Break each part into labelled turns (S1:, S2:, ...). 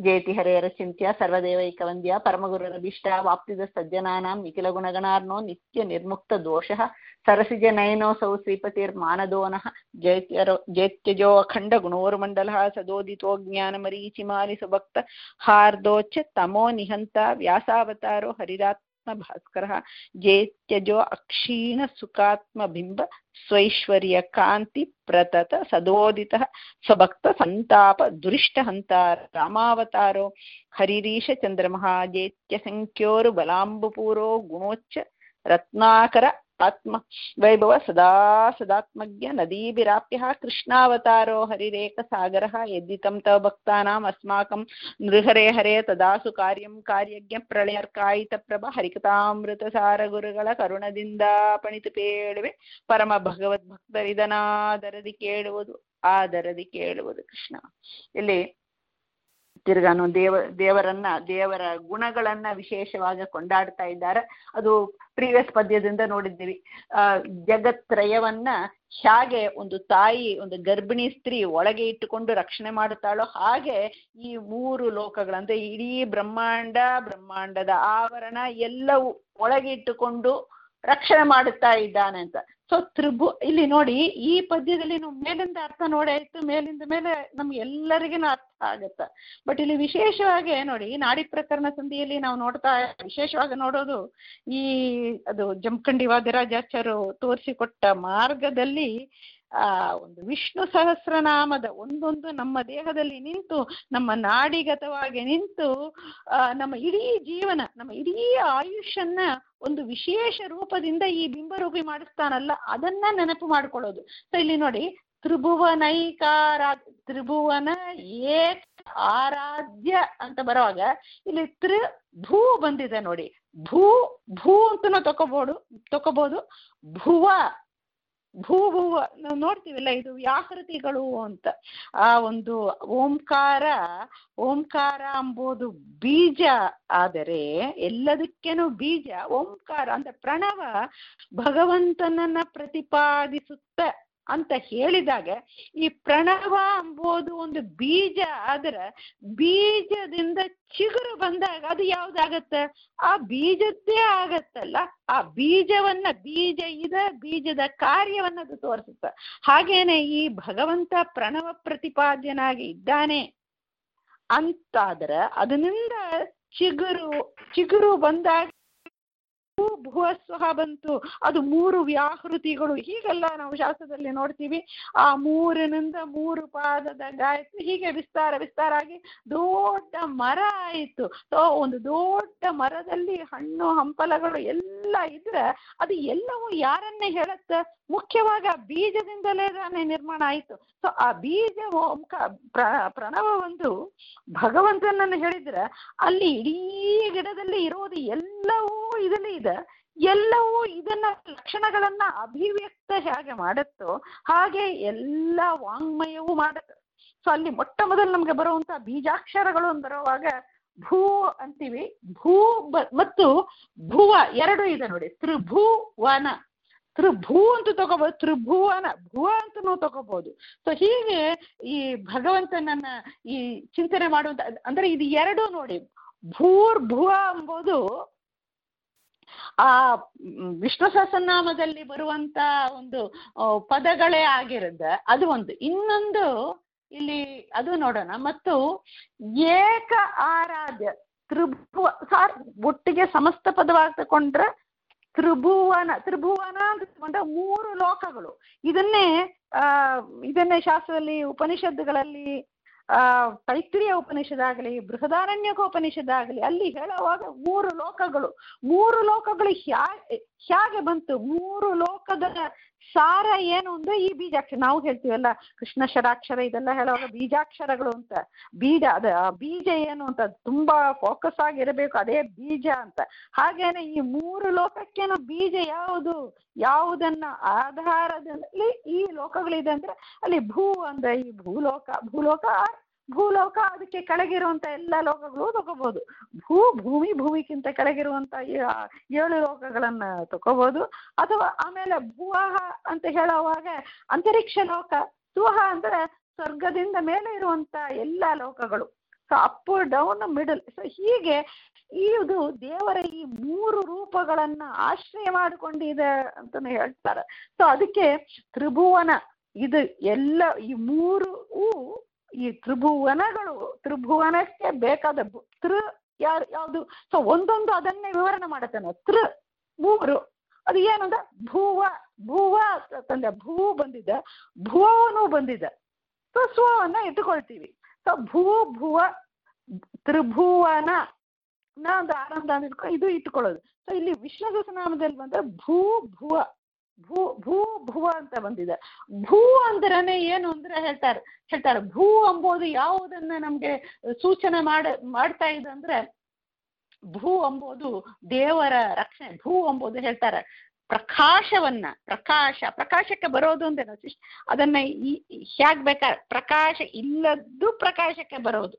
S1: ಜಯತಿ ಹರೇರಚಿಂತ್ಯ ಸರ್ವದೇವೈಕವಂದ್ಯ ಪರಮಗುರುರಭಿಷ್ಟ ವಾಪ್ತಿದ ಸಜ್ಜನಾನಾಂ ನಿಖಿಲ ಗುಣಗಣಾರ್ನೋ ನಿತ್ಯ ನಿರ್ಮುಕ್ತ ದೋಷಃ ಸರಸಿಜ ನಯನೋऽಸौ ಶ್ರೀಪತಿರ್ಮಾನದೋನಃ ಜೈತ್ಯರೋ ಜೈತ್ಯಜೋ ಅಖಂಡ ಗುಣೋರ್ಮಂಡಲಃ ಸದೋದಿತೋ ಜ್ಞಾನಮರೀಚಿಮಾಲಿ ಸುಭಕ್ತ ಹಾರ್ದೋಚ್ಚ ತಮೋ ನಿಹಂತ ವ್ಯಾಸಾವತಾರೋ ಹರಿರಾತ್ಮ ಭಾಸ್ಕರಃ ಜೇತ್ಯಜೋ ಅಕ್ಷೀಣ ಸುಖಾತ್ಮ ಬಿಂಬ ಸ್ವೈಶ್ವರ್ಯ ಕಾಂತಿ ಪ್ರತತ ಸದೋದಿತ ಸ್ವಭಕ್ತ ಸಂತಾಪ ದುರಿಷ್ಟ ಹಂತಾರ ರಾಮಾವತಾರೋ ಹರಿರೀಶ ಚಂದ್ರಮಃ ಜೇತ್ಯ ಸಂಖ್ಯೋರು ಬಲಾಂಬುಪೂರೋ ಗುಣೋಚ್ಚ ರತ್ನಾಕರ ಆತ್ಮ ವೈಭವ ಸದಾ ಸದಾತ್ಮಜ್ಞ ನದೀಭಿರಾಪ್ಯ ಕೃಷ್ಣಾವತಾರೋ ಹರಿರೇಕ ಸಾಗರ ಯದ್ದಿತಂ ತವ ಭಕ್ತಾನಾಂ ಅಸ್ಮಾಕಂ ನೃಹರೇ ಹರೇ ತದಾಸು ಕಾರ್ಯಂ ಕಾರ್ಯಜ್ಞ ಪ್ರಳಯರ್ಕಾಯಿತ ಪ್ರಭ ಹರಿಕಥಾಮೃತ ಸಾರ ಗುರುಗಳ ಕರುಣದಿಂದ ಪಣಿತು ಪೇಳುವೆ ಪರಮ ಭಗವದ್ ಭಕ್ತರಿದನಾದರದಿ ಕೇಳುವುದು ಆದರದಿ ಕೇಳುವುದು ಕೃಷ್ಣ ಇಲ್ಲಿ ತಿರ್ಗಾನು ದೇವ ದೇವರನ್ನ ದೇವರ ಗುಣಗಳನ್ನ ವಿಶೇಷವಾಗಿ ಕೊಂಡಾಡ್ತಾ ಇದ್ದಾರೆ ಅದು ಪ್ರೀವಿಯಸ್ ಪದ್ಯದಿಂದ ನೋಡಿದ್ದೀವಿ ಆ ಜಗತ್ರಯವನ್ನ ಹೇಗೆ ಒಂದು ತಾಯಿ ಒಂದು ಗರ್ಭಿಣಿ ಸ್ತ್ರೀ ಒಳಗೆ ಇಟ್ಟುಕೊಂಡು ರಕ್ಷಣೆ ಮಾಡುತ್ತಾಳೋ ಹಾಗೆ ಈ ಮೂರು ಲೋಕಗಳಂದ್ರೆ ಇಡೀ ಬ್ರಹ್ಮಾಂಡ ಬ್ರಹ್ಮಾಂಡದ ಆವರಣ ಎಲ್ಲವೂ ಒಳಗೆ ಇಟ್ಟುಕೊಂಡು ರಕ್ಷಣೆ ಮಾಡುತ್ತಾ ಇದ್ದಾನೆ ಅಂತ ಸೊ ತ್ರಿಭು ಇಲ್ಲಿ ನೋಡಿ ಈ ಪದ್ಯದಲ್ಲಿ ನಾವು ಮೇಲಿಂದ ಅರ್ಥ ನೋಡಾಯ್ತು ಮೇಲಿಂದ ಮೇಲೆ ನಮ್ಗೆ ಎಲ್ಲರಿಗಿನ ಅರ್ಥ ಆಗತ್ತ ಬಟ್ ಇಲ್ಲಿ ವಿಶೇಷವಾಗಿ ನೋಡಿ ನಾಡಿ ಪ್ರಕರಣ ಸಂಧಿಯಲ್ಲಿ ನಾವು ನೋಡ್ತಾ ವಿಶೇಷವಾಗಿ ನೋಡೋದು ಈ ಅದು ಜಮಖಂಡಿ ವಾದಿರಾಜಾಚಾರ್ಯರು ತೋರಿಸಿಕೊಟ್ಟ ಮಾರ್ಗದಲ್ಲಿ ಆ ಒಂದು ವಿಷ್ಣು ಸಹಸ್ರನಾಮದ ಒಂದೊಂದು ನಮ್ಮ ದೇಹದಲ್ಲಿ ನಿಂತು ನಮ್ಮ ನಾಡಿಗತವಾಗಿ ನಿಂತು ಆ ನಮ್ಮ ಇಡೀ ಜೀವನ ನಮ್ಮ ಇಡೀ ಆಯುಷನ್ನ ಒಂದು ವಿಶೇಷ ರೂಪದಿಂದ ಈ ಬಿಂಬರೂಪಿ ಮಾಡಿಸ್ತಾನಲ್ಲ ಅದನ್ನ ನೆನಪು ಮಾಡ್ಕೊಳ್ಳೋದು ಸೊ ಇಲ್ಲಿ ನೋಡಿ ತ್ರಿಭುವನೈಕಾರ ತ್ರಿಭುವನ ಏಕ ಆರಾಧ್ಯ ಅಂತ ಬರುವಾಗ ಇಲ್ಲಿ ತ್ರಿ ಭೂ ಬಂದಿದೆ ನೋಡಿ ಭೂ ಭೂ ಅಂತನೂ ತಕೋಬಹುದು ತಕೋಬಹುದು ಭುವ ಭೂ ಭೂವ ನಾವು ನೋಡ್ತೀವಲ್ಲ ಇದು ವ್ಯಾಕೃತಿಗಳು ಅಂತ ಆ ಒಂದು ಓಂಕಾರ ಓಂಕಾರ ಎಂಬುದು ಬೀಜ ಆದರೆ ಎಲ್ಲದಕ್ಕೇನು ಬೀಜ ಓಂಕಾರ ಅಂದ್ರೆ ಪ್ರಣವ ಭಗವಂತನನ್ನ ಪ್ರತಿಪಾದಿಸುತ್ತ ಅಂತ ಹೇಳಿದಾಗ ಈ ಪ್ರಣವ ಎಂಬುದು ಒಂದು ಬೀಜ ಆದ್ರೆ ಬೀಜದಿಂದ ಚಿಗುರು ಬಂದಾಗ ಅದು ಯಾವ್ದಾಗತ್ತ ಆ ಬೀಜದ್ದೇ ಆಗತ್ತಲ್ಲ ಆ ಬೀಜವನ್ನ ಬೀಜ ಇದೆ ಬೀಜದ ಕಾರ್ಯವನ್ನ ಅದು ತೋರಿಸುತ್ತ ಹಾಗೇನೆ ಈ ಭಗವಂತ ಪ್ರಣವ ಪ್ರತಿಪಾದ್ಯನಾಗಿ ಇದ್ದಾನೆ ಅಂತಾದ್ರೆ ಅದರಿಂದ ಚಿಗುರು ಚಿಗುರು ಬಂದಾಗ ಭುವಸ್ವಹ ಬಂತು ಅದು ಮೂರು ವ್ಯಾಹೃತಿಗಳು ಹೀಗೆಲ್ಲ ನಾವು ಶಾಸ್ತ್ರದಲ್ಲಿ ನೋಡ್ತೀವಿ ಆ ಮೂರಿನಿಂದ ಮೂರು ಪಾದದ ಗಾಯತ್ರಿ ಹೀಗೆ ವಿಸ್ತಾರ ವಿಸ್ತಾರ ಆಗಿ ದೊಡ್ಡ ಮರ ಆಯಿತು ಸೊ ಒಂದು ದೊಡ್ಡ ಮರದಲ್ಲಿ ಹಣ್ಣು ಹಂಪಲಗಳು ಎಲ್ಲ ಇದ್ರೆ ಅದು ಎಲ್ಲವೂ ಯಾರನ್ನೇ ಹೇಳುತ್ತೆ ಮುಖ್ಯವಾಗಿ ಆ ಬೀಜದಿಂದಲೇ ತಾನೇ ನಿರ್ಮಾಣ ಆಯಿತು ಸೊ ಆ ಬೀಜ ಓಂಕ ಪ್ರಣವ ಒಂದು ಭಗವಂತನನ್ನು ಹೇಳಿದ್ರೆ ಅಲ್ಲಿ ಇಡೀ ಗಿಡದಲ್ಲಿ ಇರೋದು ಎಲ್ಲವೂ ಇದರಲ್ಲಿ ಇದೆ ಎಲ್ಲವೂ ಇದನ್ನ ಲಕ್ಷಣಗಳನ್ನ ಅಭಿವ್ಯಕ್ತ ಹೇಗೆ ಮಾಡುತ್ತೋ ಹಾಗೆ ಎಲ್ಲ ವಾಂಗ್ಮಯವೂ ಮಾಡುತ್ತೆ ಸೊ ಅಲ್ಲಿ ಮೊಟ್ಟ ಮೊದಲು ನಮ್ಗೆ ಬರುವಂತ ಬೀಜಾಕ್ಷರಗಳು ಅಂತ ಬರುವಾಗ ಭೂ ಅಂತೀವಿ ಭೂ ಮತ್ತು ಭುವ ಎರಡು ಇದೆ ನೋಡಿ ತ್ರಿಭುವನ ತ್ರಿಭೂ ಅಂತ ತಗೋಬಹುದು ತ್ರಿಭುವನ ಭುವ ಅಂತನೂ ತಗೋಬಹುದು ಸೊ ಹೀಗೆ ಈ ಭಗವಂತನನ್ನ ಈ ಚಿಂತನೆ ಮಾಡುವಂತ ಅಂದ್ರೆ ಇದು ಎರಡು ನೋಡಿ ಭೂರ್ ಭುವ ಎಂಬುದು ಆ ವಿಷ್ಣು ಸಹಸ್ರನಾಮದಲ್ಲಿ ಬರುವಂತ ಒಂದು ಪದಗಳೇ ಆಗಿರುತ್ತೆ ಅದು ಒಂದು ಇನ್ನೊಂದು ಇಲ್ಲಿ ಅದು ನೋಡೋಣ ಮತ್ತು ಏಕ ಆರಾಧ್ಯ ತ್ರಿಭುವ ಸಾರ್ ಒಟ್ಟಿಗೆ ಸಮಸ್ತ ಪದವಾಗಿ ತಗೊಂಡ್ರೆ ತ್ರಿಭುವನ ತ್ರಿಭುವನ ಅಂತ ತಗೊಂಡ್ರೆ ಮೂರು ಲೋಕಗಳು ಇದನ್ನೇ ಆ ಇದನ್ನೇ ಶಾಸ್ತ್ರದಲ್ಲಿ ಉಪನಿಷತ್ತುಗಳಲ್ಲಿ ಆ ತೈತ್ರಿಯ ಉಪನಿಷದಾಗಲಿ ಬೃಹದಾರಣ್ಯಕ ಉಪನಿಷದಾಗಲಿ ಅಲ್ಲಿ ಹೇಳುವಾಗ ಮೂರು ಲೋಕಗಳು ಮೂರು ಲೋಕಗಳು ಹ್ಯಾಗೆ ಹೇಗೆ ಬಂತು ಮೂರು ಲೋಕದ ಸಾರ ಏನು ಅಂದ್ರೆ ಈ ಬೀಜಾಕ್ಷರ ನಾವು ಹೇಳ್ತೀವಲ್ಲ ಕೃಷ್ಣ ಶರಾಕ್ಷರ ಇದೆಲ್ಲ ಹೇಳುವಾಗ ಬೀಜಾಕ್ಷರಗಳು ಅಂತ ಬೀಜ ಅದ ಆ ಬೀಜ ಏನು ಅಂತ ತುಂಬಾ ಫೋಕಸ್ ಆಗಿರಬೇಕು ಅದೇ ಬೀಜ ಅಂತ ಹಾಗೇನೆ ಈ ಮೂರು ಲೋಕಕ್ಕೇನು ಬೀಜ ಯಾವುದು ಯಾವುದನ್ನ ಆಧಾರದಲ್ಲಿ ಈ ಲೋಕಗಳಿದೆ ಅಂದ್ರೆ ಅಲ್ಲಿ ಭೂ ಅಂದ್ರೆ ಈ ಭೂಲೋಕ ಭೂಲೋಕ ಭೂಲೋಕ ಅದಕ್ಕೆ ಕೆಳಗಿರುವಂತ ಎಲ್ಲ ಲೋಕಗಳು ತಗೋಬಹುದು ಭೂ ಭೂಮಿ ಭೂಮಿಗಿಂತ ಕೆಳಗಿರುವಂತ ಏಳು ಲೋಕಗಳನ್ನ ತಗೋಬಹುದು ಅಥವಾ ಆಮೇಲೆ ಭುವಹ ಅಂತ ಹೇಳುವಾಗ ಅಂತರಿಕ್ಷ ಲೋಕ ಸುವಹ ಅಂದ್ರೆ ಸ್ವರ್ಗದಿಂದ ಮೇಲೆ ಇರುವಂತ ಎಲ್ಲ ಲೋಕಗಳು so up down middle so ಹೀಗೆ ಇದು ದೇವರ ಈ ಮೂರು ರೂಪಗಳನ್ನ ಆಶ್ರಯ ಮಾಡಿಕೊಂಡಿದೆ ಅಂತಾನು ಹೇಳ್ತಾರೆ ಸೊ ಅದಕ್ಕೆ ತ್ರಿಭುವನ ಇದು ಎಲ್ಲ ಈ ಮೂರು ಈ ತ್ರಿಭುವನಗಳು ತ್ರಿಭುವನಕ್ಕೆ ಬೇಕಾದ ಭು- ತ್ರಿ ಯಾರು ಯಾವುದು ಸೊ ಒಂದೊಂದು ಅದನ್ನೇ ವಿವರಣೆ ಮಾಡುತ್ತಾನೆ ತ್ರಿ ಮೂರು ಅದು ಏನಂದ್ರೆ ಭುವ ಭುವ ತಂದೆ ಭೂ ಬಂದಿದೆ ಭುವನು ಬಂದಿದೆ ಸೊ ಸ್ವವನ್ನ ಇಟ್ಟುಕೊಳ್ತೀವಿ ಸೊ ಭೂ ಭುವ ತ್ರಿಭುವನ ನ ಒಂದು ಆನಂದ ಅಂತ ಇಟ್ಕೊಂಡು ಇದು ಇಟ್ಕೊಳ್ಳೋದು ಸೊ ಇಲ್ಲಿ ವಿಷ್ಣು ಸಹಸ್ರನಾಮದಲ್ಲಿ ಬಂದ್ರೆ ಭೂ ಭುವ ಭೂ ಭೂ ಭುವ ಅಂತ ಬಂದಿದೆ ಭೂ ಅಂದ್ರನೇ ಏನು ಅಂದ್ರೆ ಹೇಳ್ತಾರೆ ಹೇಳ್ತಾರೆ ಭೂ ಎಂಬುದು ಯಾವುದನ್ನ ನಮ್ಗೆ ಸೂಚನೆ ಮಾಡ ಮಾಡ್ತಾ ಇದೆ ಅಂದ್ರೆ ಭೂ ಎಂಬುದು ದೇವರ ರಕ್ಷಣೆ ಭೂ ಎಂಬುದು ಹೇಳ್ತಾರೆ ಪ್ರಕಾಶವನ್ನ ಪ್ರಕಾಶ ಪ್ರಕಾಶಕ್ಕೆ ಬರೋದು ಅಂತ ಅದನ್ನ ಈ ಹೇಗ್ ಬೇಕಾದ್ರೆ ಪ್ರಕಾಶ ಇಲ್ಲದ್ದು ಪ್ರಕಾಶಕ್ಕೆ ಬರೋದು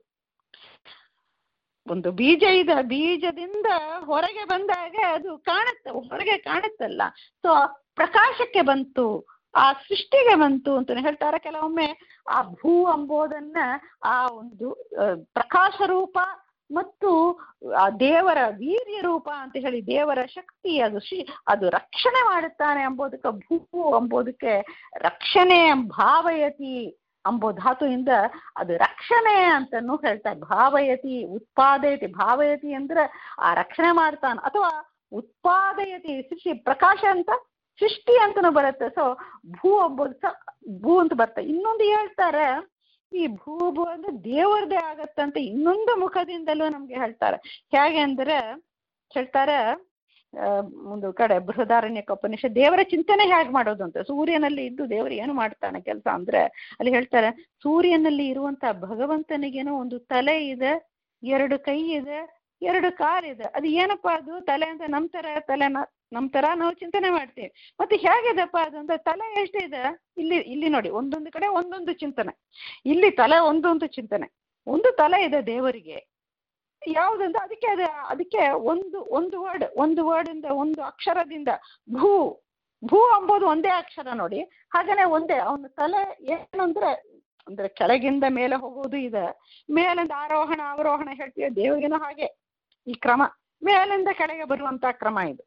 S1: ಒಂದು ಬೀಜ ಇದೆ ಬೀಜದಿಂದ ಹೊರಗೆ ಬಂದಾಗ ಅದು ಕಾಣುತ್ತೆ ಹೊರಗೆ ಕಾಣುತ್ತಲ್ಲ ಸೊ ಪ್ರಕಾಶಕ್ಕೆ ಬಂತು ಆ ಸೃಷ್ಟಿಗೆ ಬಂತು ಅಂತ ಹೇಳ್ತಾರೆ ಕೆಲವೊಮ್ಮೆ ಆ ಭೂ ಎಂಬುದನ್ನ ಆ ಒಂದು ಆ, ಪ್ರಕಾಶ ರೂಪ ಮತ್ತು ಆ ದೇವರ ವೀರ್ಯ ರೂಪ ಅಂತ ಹೇಳಿ ದೇವರ ಶಕ್ತಿ ಅದು ಶ್ರೀ ಅದು ರಕ್ಷಣೆ ಮಾಡುತ್ತಾನೆ ಎಂಬುದಕ್ಕೆ ಭೂ ಎಂಬುದಕ್ಕೆ ರಕ್ಷಣೆ ಭಾವಯತಿ ಎಂಬೋ ಧಾತುವಿಂದ ಅದು ರಕ್ಷಣೆ ಅಂತನೂ ಹೇಳ್ತಾರೆ ಭಾವಯತಿ ಉತ್ಪಾದಯತಿ ಭಾವಯತಿ ಅಂದ್ರೆ ಆ ರಕ್ಷಣೆ ಮಾಡ್ತಾನೆ ಅಥವಾ ಉತ್ಪಾದಯತಿ ಸೃಷ್ಟಿ ಪ್ರಕಾಶ ಅಂತ ಸೃಷ್ಟಿ ಅಂತನೂ ಬರುತ್ತೆ ಸೊ ಭೂ ಎಂಬುದು ಸ ಭೂ ಅಂತ ಬರುತ್ತೆ ಇನ್ನೊಂದು ಹೇಳ್ತಾರೆ ಈ ಭೂ ಭೂ ಅಂದ್ರೆ ದೇವರದೇ ಆಗತ್ತಂತ ಇನ್ನೊಂದು ಮುಖದಿಂದಲೂ ನಮ್ಗೆ ಹೇಳ್ತಾರೆ ಹೇಗೆ ಅಂದ್ರೆ ಹೇಳ್ತಾರೆ ಆ, ಒಂದು ಕಡೆ ಬೃಹದಾರಣ್ಯಕ ಉಪನಿಷತ್ ದೇವರ ಚಿಂತನೆ ಹೇಗೆ ಮಾಡೋದು ಅಂತ ಸೂರ್ಯನಲ್ಲಿ ಇದ್ದು ದೇವರು ಏನು ಮಾಡ್ತಾನೆ ಕೆಲಸ ಅಂದ್ರೆ ಅಲ್ಲಿ ಹೇಳ್ತಾರೆ ಸೂರ್ಯನಲ್ಲಿ ಇರುವಂತ ಭಗವಂತನಿಗೇನೋ ಒಂದು ತಲೆ ಇದೆ ಎರಡು ಕೈ ಇದೆ ಎರಡು ಕಾಲಿದೆ ಅದು ಏನಪ್ಪಾ ಅದು ತಲೆ ಅಂತ ನಮ್ ತರ ತಲೆ ನ- ನಮ್ ತರ ನಾವು ಚಿಂತನೆ ಮಾಡ್ತೀವಿ ಮತ್ತೆ ಹೇಗಿದೆಪ್ಪ ಅದು ಅಂತ ತಲೆ ಎಷ್ಟಿದೆ ಇಲ್ಲಿ ಇಲ್ಲಿ ನೋಡಿ ಒಂದೊಂದು ಕಡೆ ಒಂದೊಂದು ಚಿಂತನೆ ಇಲ್ಲಿ ತಲೆ ಒಂದೊಂದು ಚಿಂತನೆ ಒಂದು ತಲೆ ಇದೆ ದೇವರಿಗೆ ಯಾವುದಂದ್ರೆ ಅದಕ್ಕೆ ಅದ ಅದಕ್ಕೆ ಒಂದು ಒಂದು ವರ್ಡ್ ಒಂದು ವರ್ಡ್ ಇಂದ ಒಂದು ಅಕ್ಷರದಿಂದ ಭೂ ಭೂ ಎಂಬುದು ಒಂದೇ ಅಕ್ಷರ ನೋಡಿ ಹಾಗೇನೆ ಒಂದೇ ಅವನ ತಲೆ ಏನಂದ್ರೆ ಅಂದ್ರೆ ಕೆಳಗಿಂದ ಮೇಲೆ ಹೋಗೋದು ಇದೆ ಮೇಲಿಂದ ಆರೋಹಣ ಅವರೋಹಣ ಹೇಳ್ತೀವಿ ದೇವರಿಗೂ ಹಾಗೆ ಈ ಕ್ರಮ ಮೇಲಿಂದ ಕೆಳಗೆ ಬರುವಂತ ಕ್ರಮ ಇದು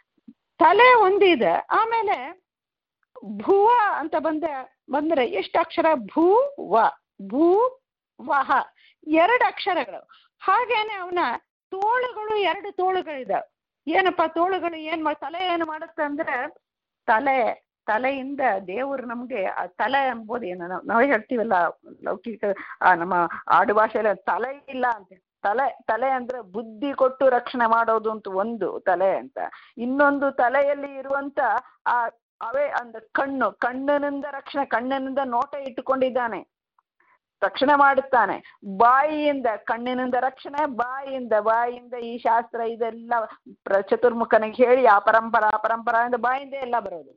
S1: ತಲೆ ಒಂದಿದೆ ಆಮೇಲೆ ಭುವ ಅಂತ ಬಂದ ಬಂದ್ರೆ ಎಷ್ಟು ಅಕ್ಷರ ಭೂ ವ ಭೂ ವಹ ಎರಡು ಅಕ್ಷರಗಳು ಹಾಗೇನೆ ಅವನ ತೋಳುಗಳು ಎರಡು ತೋಳುಗಳಿದಾವೆ ಏನಪ್ಪ ತೋಳುಗಳು ಏನ್ ಮಾ ತಲೆ ಏನು ಮಾಡುತ್ತೆ ಅಂದ್ರೆ ತಲೆ ತಲೆಯಿಂದ ದೇವರು ನಮ್ಗೆ ಆ ತಲೆ ಎಂಬುದು ಏನು ನಾವು ನಾವೇ ಹೇಳ್ತೀವಲ್ಲ ಲೌಕಿಕ ಆ ನಮ್ಮ ಆಡು ಭಾಷೆಯಲ್ಲಿ ತಲೆ ಇಲ್ಲ ಅಂತ ತಲೆ ತಲೆ ಅಂದ್ರೆ ಬುದ್ಧಿ ಕೊಟ್ಟು ರಕ್ಷಣೆ ಮಾಡೋದು ಅಂತ ಒಂದು ತಲೆ ಅಂತ ಇನ್ನೊಂದು ತಲೆಯಲ್ಲಿ ಇರುವಂತ ಆ ಅವೇ ಅಂದ್ರೆ ಕಣ್ಣು ಕಣ್ಣಿನಿಂದ ರಕ್ಷಣೆ ಕಣ್ಣಿನಿಂದ ನೋಟ ಇಟ್ಟುಕೊಂಡಿದ್ದಾನೆ ರಕ್ಷಣೆ ಮಾಡುತ್ತಾನೆ ಬಾಯಿಯಿಂದ ಕಣ್ಣಿನಿಂದ ರಕ್ಷಣೆ ಬಾಯಿಯಿಂದ ಬಾಯಿಯಿಂದ ಈ ಶಾಸ್ತ್ರ ಇದೆಲ್ಲ ಪ್ರ ಚತುರ್ಮುಖನಿಗೆ ಹೇಳಿ ಆ ಪರಂಪರಾ ಪರಂಪರಾದಿಂದ ಬಾಯಿಂದ ಎಲ್ಲ ಬರೋದು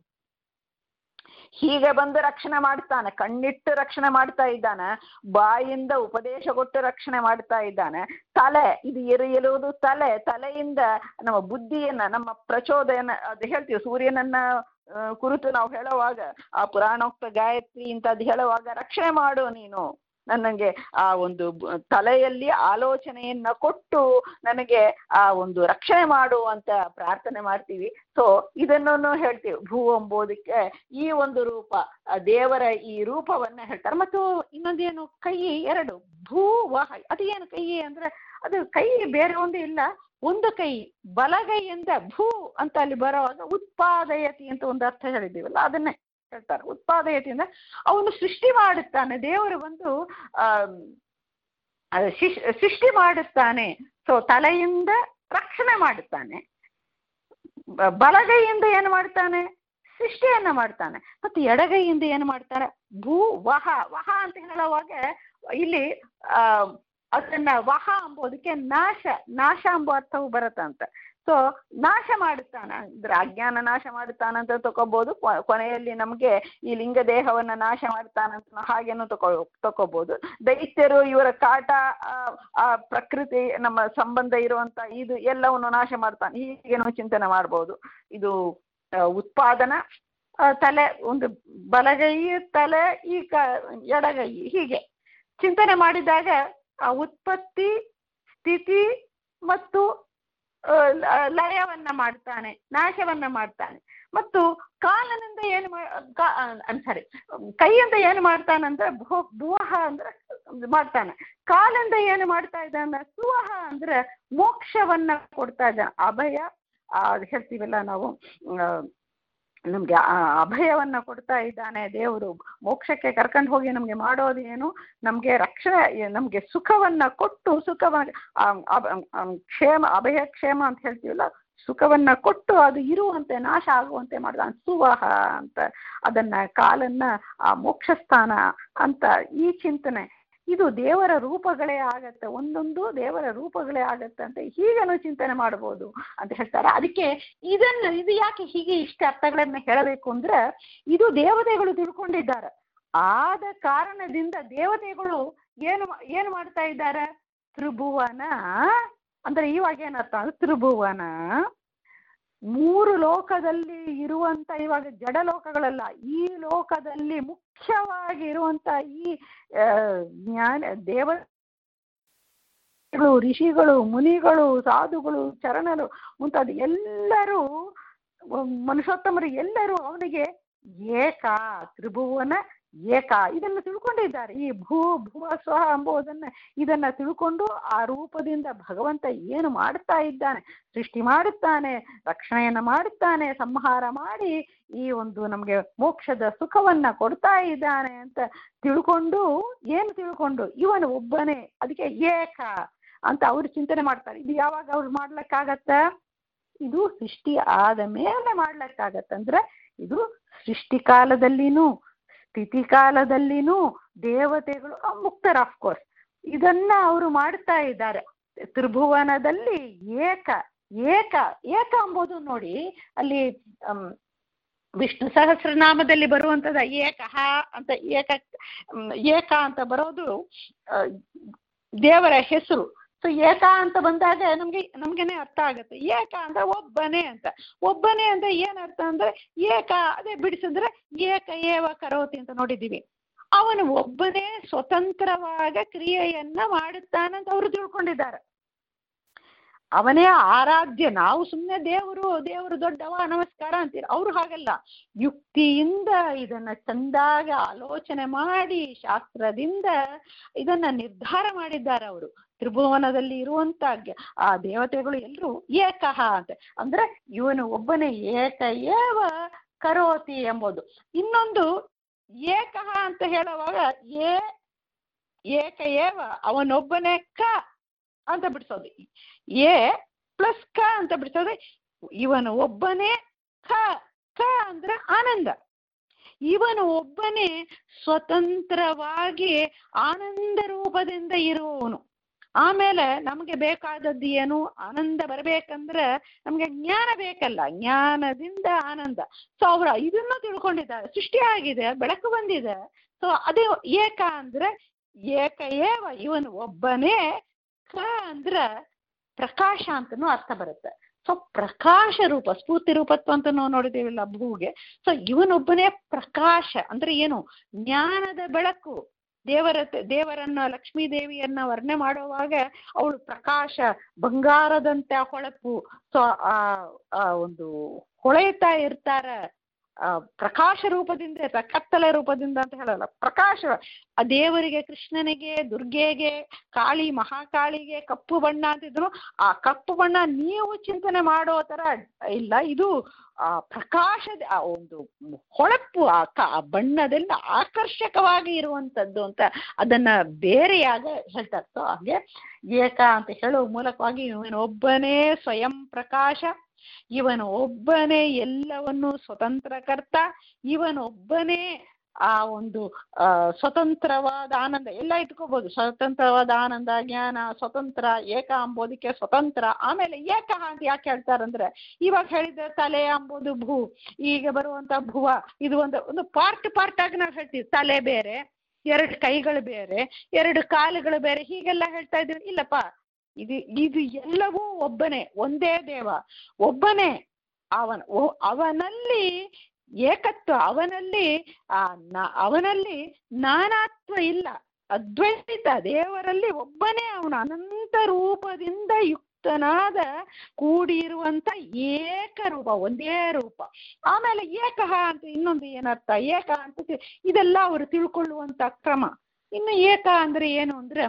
S1: ಹೀಗೆ ಬಂದು ರಕ್ಷಣೆ ಮಾಡ್ತಾನೆ ಕಣ್ಣಿಟ್ಟು ರಕ್ಷಣೆ ಮಾಡ್ತಾ ಇದ್ದಾನೆ ಬಾಯಿಂದ ಉಪದೇಶ ಕೊಟ್ಟು ರಕ್ಷಣೆ ಮಾಡ್ತಾ ಇದ್ದಾನೆ ತಲೆ ಇದು ಎರೆಯಲುವುದು ತಲೆ ತಲೆಯಿಂದ ನಮ್ಮ ಬುದ್ಧಿಯನ್ನ ನಮ್ಮ ಪ್ರಚೋದಯನ ಅದು ಹೇಳ್ತೀವಿ ಸೂರ್ಯನನ್ನ ಆ, ಕುರಿತು ನಾವು ಹೇಳುವಾಗ ಆ ಪುರಾಣೋಕ್ತ ಗಾಯತ್ರಿ ಇಂಥದ್ದು ಹೇಳುವಾಗ ರಕ್ಷಣೆ ಮಾಡು ನೀನು ನನಗೆ ಆ ಒಂದು ಬ- ತಲೆಯಲ್ಲಿ ಆಲೋಚನೆಯನ್ನ ಕೊಟ್ಟು ನನಗೆ ಆ ಒಂದು ರಕ್ಷಣೆ ಮಾಡು ಅಂತ ಪ್ರಾರ್ಥನೆ ಮಾಡ್ತೀವಿ ಸೊ ಇದನ್ನು ಹೇಳ್ತೀವಿ ಭೂ ಎಂಬುದಕ್ಕೆ ಈ ಒಂದು ರೂಪ ಆ ದೇವರ ಈ ರೂಪವನ್ನ ಹೇಳ್ತಾರೆ ಮತ್ತು ಇನ್ನೊಂದೇನು ಕೈ ಎರಡು ಭೂ ವಹ ಅದು ಏನು ಕೈ ಅಂದ್ರೆ ಅದು ಕೈ ಬೇರೆ ಒಂದು ಇಲ್ಲ ಒಂದು ಕೈ ಬಲಗೈಯಿಂದ ಭೂ ಅಂತ ಅಲ್ಲಿ ಬರುವಾಗ ಉತ್ಪಾದಯತಿ ಅಂತ ಒಂದು ಅರ್ಥ ಹೇಳಿದ್ದೀವಲ್ಲ ಅದನ್ನೇ ಹೇಳ್ತಾರೆ ಉತ್ಪಾದಯತಿಯಿಂದ ಅವನು ಸೃಷ್ಟಿ ಮಾಡುತ್ತಾನೆ ದೇವರು ಬಂದು ಆಮ್, ಅದು ಶಿಶ್- ಸೃಷ್ಟಿ ಮಾಡುತ್ತಾನೆ ಸೊ ತಲೆಯಿಂದ ರಕ್ಷಣೆ ಮಾಡುತ್ತಾನೆ ಬ- ಬಲಗೈಯಿಂದ ಏನು ಮಾಡ್ತಾನೆ ಸೃಷ್ಟಿಯನ್ನ ಮಾಡ್ತಾನೆ ಮತ್ತು ಎಡಗೈಯಿಂದ ಏನು ಮಾಡ್ತಾನೆ ಭೂ ವಹ ವಹ ಅಂತ ಹೇಳುವಾಗ ಇಲ್ಲಿ ಆ ಅದನ್ನ ವಹ ಎಂಬುದಕ್ಕೆ ನಾಶ ನಾಶ ಎಂಬ ಅರ್ಥವು ಬರುತ್ತಂತ ಸೊ ನಾಶ ಮಾಡುತ್ತಾನ ಅಂದ್ರೆ ಅಜ್ಞಾನ ನಾಶ ಮಾಡುತ್ತಾನಂತ ತಗೋಬಹುದು ಕೊ- ಕೊನೆಯಲ್ಲಿ ನಮಗೆ ಈ ಲಿಂಗ ದೇಹವನ್ನ ನಾಶ ಮಾಡ್ತಾನಂತ ಹಾಗೇನು ತಗೋ ತಗೋಬಹುದು ದೈತ್ಯರು ಇವರ ಕಾಟ ಆ, ಆ ಪ್ರಕೃತಿ ನಮ್ಮ ಸಂಬಂಧ ಇರುವಂತ ಇದು ಎಲ್ಲವನ್ನು ನಾಶ ಮಾಡ್ತಾನೆ ಹೀಗೇನು ಚಿಂತನೆ ಮಾಡ್ಬೋದು ಇದು ಆ, ಉತ್ಪಾದನ ಆ, ತಲೆ ಒಂದು ಬಲಗೈ ತಲೆ ಈ ಕ ಎಡಗೈ ಹೀಗೆ ಚಿಂತನೆ ಮಾಡಿದಾಗ ಆ ಉತ್ಪತ್ತಿ ಸ್ಥಿತಿ ಮತ್ತು ಆ, ಲ- ಲಯವನ್ನ ಮಾಡ್ತಾನೆ ನಾಶವನ್ನ ಮಾಡ್ತಾನೆ ಮತ್ತು ಕಾಲನಿಂದ ಏನು ಸಾರಿ ಕೈಯಿಂದ ಏನು ಮಾಡ್ತಾನಂದ್ರೆ ಭೂ ಭುವಹ ಅಂದ್ರೆ ಮಾಡ್ತಾನೆ ಕಾಲಿಂದ ಏನು ಮಾಡ್ತಾ ಇದ್ದಾನೆ ಸುವಹ ಅಂದ್ರೆ ಮೋಕ್ಷವನ್ನ ಕೊಡ್ತಾ ಇದ್ದಾನೆ ಅಭಯ ಆ, ಹೇಳ್ತೀವಲ್ಲ ನಾವು ಆ, ನಮ್ಗೆ ಆ ಅಭಯವನ್ನ ಕೊಡ್ತಾ ಇದ್ದಾನೆ ದೇವರು ಮೋಕ್ಷಕ್ಕೆ ಕರ್ಕೊಂಡು ಹೋಗಿ ನಮ್ಗೆ ಮಾಡೋದು ಏನು ನಮ್ಗೆ ರಕ್ಷಣೆ ನಮ್ಗೆ ಸುಖವನ್ನ ಕೊಟ್ಟು ಸುಖವ ಆ, ಅಭ- ಆ, ಕ್ಷೇಮ ಅಭಯ ಕ್ಷೇಮ ಅಂತ ಹೇಳ್ತೀವಲ್ಲ ಸುಖವನ್ನ ಕೊಟ್ಟು ಅದು ಇರುವಂತೆ ನಾಶ ಆಗುವಂತೆ ಮಾಡಿದ ಸುವಹ ಅಂತ ಅದನ್ನ ಕಾಲನ್ನ ಆ ಮೋಕ್ಷ ಸ್ಥಾನ ಅಂತ ಈ ಚಿಂತನೆ ಇದು ದೇವರ ರೂಪಗಳೇ ಆಗತ್ತೆ ಒಂದೊಂದು ದೇವರ ರೂಪಗಳೇ ಆಗತ್ತೆ ಅಂತ ಹೀಗೇನು ಚಿಂತನೆ ಮಾಡಬಹುದು ಅಂತ ಹೇಳ್ತಾರೆ ಅದಕ್ಕೆ ಇದನ್ನ ಇದು ಯಾಕೆ ಹೀಗೆ ಇಷ್ಟ ಅರ್ಥಗಳನ್ನ ಹೇಳಬೇಕು ಅಂದ್ರೆ ಇದು ದೇವತೆಗಳು ತಿಳ್ಕೊಂಡಿದ್ದಾರೆ ಆದ ಕಾರಣದಿಂದ ದೇವತೆಗಳು ಏನು ಏನು ಮಾಡ್ತಾ ಇದ್ದಾರೆ ತ್ರಿಭುವನ ಅಂದ್ರೆ ಇವಾಗ ಏನರ್ಥ ಅಂದ್ರೆ ತ್ರಿಭುವನ ಮೂರು ಲೋಕದಲ್ಲಿ ಇರುವಂತ ಇವಾಗ ಜಡ ಲೋಕಗಳಲ್ಲ ಈ ಲೋಕದಲ್ಲಿ ಮುಖ್ಯವಾಗಿ ಇರುವಂತ ಈ ಆ, ಜ್ಞಾನ ದೇವ ಋಷಿಗಳು ಮುನಿಗಳು ಸಾಧುಗಳು ಚರಣರು ಮುಂತಾದ ಎಲ್ಲರೂ ಮನುಷ್ಯೋತ್ತಮರು ಎಲ್ಲರೂ ಅವನಿಗೆ ಏಕ ತ್ರಿಭುವನ ಏಕ ಇದನ್ನು ತಿಳ್ಕೊಂಡಿದ್ದಾರೆ ಈ ಭೂ ಭುವ ಸ್ವಹ ಎಂಬುದನ್ನ ಇದನ್ನ ತಿಳ್ಕೊಂಡು ಆ ರೂಪದಿಂದ ಭಗವಂತ ಏನು ಮಾಡ್ತಾ ಇದ್ದಾನೆ ಸೃಷ್ಟಿ ಮಾಡುತ್ತಾನೆ ರಕ್ಷಣೆಯನ್ನ ಮಾಡುತ್ತಾನೆ ಸಂಹಾರ ಮಾಡಿ ಈ ಒಂದು ನಮಗೆ ಮೋಕ್ಷದ ಸುಖವನ್ನ ಕೊಡ್ತಾ ಇದ್ದಾನೆ ಅಂತ ತಿಳ್ಕೊಂಡು ಏನು ತಿಳ್ಕೊಂಡು ಇವನು ಒಬ್ಬನೇ ಅದಕ್ಕೆ ಏಕ ಅಂತ ಅವ್ರು ಚಿಂತನೆ ಮಾಡ್ತಾರೆ ಇದು ಯಾವಾಗ ಅವ್ರು ಮಾಡ್ಲಿಕ್ಕಾಗತ್ತ ಇದು ಸೃಷ್ಟಿ ಆದ ಮೇಲೆ ಮಾಡ್ಲಿಕ್ಕಾಗತ್ತೆ ಅಂದ್ರೆ ಇದು ಸೃಷ್ಟಿ ಕಾಲದಲ್ಲಿನೂ ಸ್ಥಿತಿ ಕಾಲದಲ್ಲಿನೂ ದೇವತೆಗಳು ಆ, ಮುಕ್ತರ ಕೋರ್ಸ್ ಇದನ್ನ ಅವರು ಮಾಡ್ತಾ ಇದ್ದಾರೆ ತ್ರಿಭುವನದಲ್ಲಿ ಏಕ ಏಕ ಏಕ ಎಂಬುದು ನೋಡಿ ಅಲ್ಲಿ ಅಮ್, ವಿಷ್ಣು ಸಹಸ್ರನಾಮದಲ್ಲಿ ಬರುವಂತದ ಏಕಃ ಅಂತ ಏಕ ಮ್, ಏಕ ಅಂತ ಬರೋದು ಆ, ದೇವರ ಹೆಸರು ಸೊ ಏಕ ಅಂತ ಬಂದಾಗ ನಮ್ಗೆ ನಮ್ಗೆನೆ ಅರ್ಥ ಆಗುತ್ತೆ ಏಕ ಅಂದ್ರೆ ಒಬ್ಬನೇ ಅಂತ ಒಬ್ಬನೇ ಅಂದ್ರೆ ಏನ್ ಅರ್ಥ ಅಂದ್ರೆ ಏಕ ಅದೇ ಬಿಡಿಸಿದ್ರೆ ಏಕ ಏವ ಕರೋತಿ ಅಂತ ನೋಡಿದ್ದೀವಿ ಅವನು ಒಬ್ಬನೇ ಸ್ವತಂತ್ರವಾಗ ಕ್ರಿಯೆಯನ್ನ ಮಾಡುತ್ತಾನಂತ ಅವರು ತಿಳ್ಕೊಂಡಿದ್ದಾರೆ ಅವನೇ ಆರಾಧ್ಯ ನಾವು ಸುಮ್ಮನೆ ದೇವರು ದೇವರು ದೊಡ್ಡವ ನಮಸ್ಕಾರ ಅಂತೀರ ಅವ್ರು ಹಾಗಲ್ಲ ಯುಕ್ತಿಯಿಂದ ಇದನ್ನ ಚಂದಾಗಿ ಆಲೋಚನೆ ಮಾಡಿ ಶಾಸ್ತ್ರದಿಂದ ಇದನ್ನ ನಿರ್ಧಾರ ಮಾಡಿದ್ದಾರೆ ಅವರು ತ್ರಿಭುವನದಲ್ಲಿ ಇರುವಂತ ಗ- ಆ ದೇವತೆಗಳು ಎಲ್ಲರೂ ಏಕಃ ಅಂತ ಅಂದ್ರೆ ಇವನು ಒಬ್ಬನೇ ಏಕ ಏವ ಕರೋತಿ ಎಂಬುದು ಇನ್ನೊಂದು ಏಕಃ ಅಂತ ಹೇಳುವಾಗ ಏ ಏಕ ಏವ ಅವನೊಬ್ಬನೇ ಕ ಅಂತ ಬಿಡಿಸೋದು ಎ ಪ್ಲಸ್ ಕ ಅಂತ ಬಿಡಿಸೋದು ಇವನು ಒಬ್ಬನೇ ಖ ಕ ಅಂದ್ರೆ ಆನಂದ ಇವನು ಒಬ್ಬನೇ ಸ್ವತಂತ್ರವಾಗಿ ಆನಂದ ರೂಪದಿಂದ ಇರುವವನು ಆಮೇಲೆ ನಮಗೆ ಬೇಕಾದದ್ದು ಏನು ಆನಂದ ಬರಬೇಕಂದ್ರೆ ನಮ್ಗೆ ಜ್ಞಾನ ಬೇಕಲ್ಲ ಜ್ಞಾನದಿಂದ ಆನಂದ ಸೊ ಅವರು ಇದನ್ನು ತಿಳ್ಕೊಂಡಿದ್ದಾರೆ ಸೃಷ್ಟಿ ಆಗಿದೆ ಬೆಳಕು ಬಂದಿದೆ ಸೊ ಅದೇ ಏಕ ಅಂದ್ರೆ ಏಕ ಏವ ಇವನು ಒಬ್ಬನೇ ಕ ಅಂದ್ರ ಪ್ರಕಾಶ ಅಂತನೂ ಅರ್ಥ ಬರುತ್ತೆ ಸೊ ಪ್ರಕಾಶ ರೂಪ ಸ್ಫೂರ್ತಿ ರೂಪತ್ವ ಅಂತ ನಾವು ನೋಡಿದೇವಿಲ್ಲ ಭೂಗೆ ಸೊ ಇವನೊಬ್ಬನೇ ಪ್ರಕಾಶ ಅಂದ್ರೆ ಏನು ಜ್ಞಾನದ ಬೆಳಕು ದೇವರ ದೇವರನ್ನ ಲಕ್ಷ್ಮೀ ದೇವಿಯನ್ನ ವರ್ಣನೆ ಮಾಡುವಾಗ ಅವಳು ಪ್ರಕಾಶ ಬಂಗಾರದಂತೆ ಹೊಳಪು ಸೊ ಆ ಆ ಒಂದು ಹೊಳೆಯುತ್ತಾ ಇರ್ತಾರ ಆ ಪ್ರಕಾಶ ರೂಪದಿಂದ ಇರ್ತಾರೆ ಕತ್ತಲೆ ರೂಪದಿಂದ ಅಂತ ಹೇಳಲ್ಲ ಪ್ರಕಾಶ ಆ ದೇವರಿಗೆ ಕೃಷ್ಣನಿಗೆ ದುರ್ಗೆಗೆ ಕಾಳಿ ಮಹಾಕಾಳಿಗೆ ಕಪ್ಪು ಬಣ್ಣ ಅಂತಿದ್ರು ಆ ಕಪ್ಪು ಬಣ್ಣ ನೀವು ಚಿಂತನೆ ಮಾಡೋ ತರ ಇಲ್ಲ ಇದು ಆ ಪ್ರಕಾಶದ ಆ ಒಂದು ಹೊಳಪು ಆ ಕ ಆ ಬಣ್ಣದಿಂದ ಆಕರ್ಷಕವಾಗಿ ಇರುವಂತದ್ದು ಅಂತ ಅದನ್ನ ಬೇರೆಯಾಗ ಹೇಳ್ತಾರೆ ಸೊ ಹಾಗೆ ಏಕ ಅಂತ ಹೇಳುವ ಮೂಲಕವಾಗಿ ಇವನೊಬ್ಬನೇ ಸ್ವಯಂ ಪ್ರಕಾಶ ಇವನು ಒಬ್ಬನೇ ಎಲ್ಲವನ್ನು ಸ್ವತಂತ್ರಕರ್ತ ಇವನೊಬ್ಬನೇ ಆ ಒಂದು ಆ ಸ್ವತಂತ್ರವಾದ ಆನಂದ ಎಲ್ಲ ಇಟ್ಕೋಬಹುದು ಸ್ವತಂತ್ರವಾದ ಆನಂದ ಜ್ಞಾನ ಸ್ವತಂತ್ರ ಏಕ ಅಂಬೋದಕ್ಕೆ ಸ್ವತಂತ್ರ ಆಮೇಲೆ ಏಕ ಅಂತ ಯಾಕೆ ಹೇಳ್ತಾರಂದ್ರೆ ಇವಾಗ ಹೇಳಿದ್ರೆ ತಲೆ ಅಂಬೋದು ಭೂ ಈಗ ಬರುವಂತ ಭುವ ಇದು ಒಂದು ಒಂದು ಪಾರ್ಟ್ ಪಾರ್ಟ್ ಆಗಿ ನಾವು ಹೇಳ್ತೀವಿ ತಲೆ ಬೇರೆ ಎರಡು ಕೈಗಳು ಬೇರೆ ಎರಡು ಕಾಲುಗಳು ಬೇರೆ ಹೀಗೆಲ್ಲ ಹೇಳ್ತಾ ಇದ್ದೀವಿ ಇಲ್ಲಪ್ಪ ಇದು ಇದು ಎಲ್ಲವೂ ಒಬ್ಬನೇ ಒಂದೇ ದೇವ ಒಬ್ಬನೇ ಅವನ ಒ- ಅವನಲ್ಲಿ ಏಕತ್ವ ಅವನಲ್ಲಿ ಆ ನ- ಅವನಲ್ಲಿ ನಾನಾತ್ವ ಇಲ್ಲ
S2: ಅದ್ವೈತ ದೇವರಲ್ಲಿ ಒಬ್ಬನೇ ಅವನು ಅನಂತ ರೂಪದಿಂದ ಯುಕ್ತನಾದ ಕೂಡಿರುವಂತ ಏಕರೂಪ ಒಂದೇ ರೂಪ ಆಮೇಲೆ ಏಕಃ ಅಂತ ಇನ್ನೊಂದು ಏನರ್ಥ ಏಕ ಅಂತ ತಿ- ಇದೆಲ್ಲ ಅವರು ತಿಳ್ಕೊಳ್ಳುವಂತ ಕ್ರಮ ಇನ್ನು ಏಕ ಅಂದ್ರೆ ಏನು ಅಂದ್ರೆ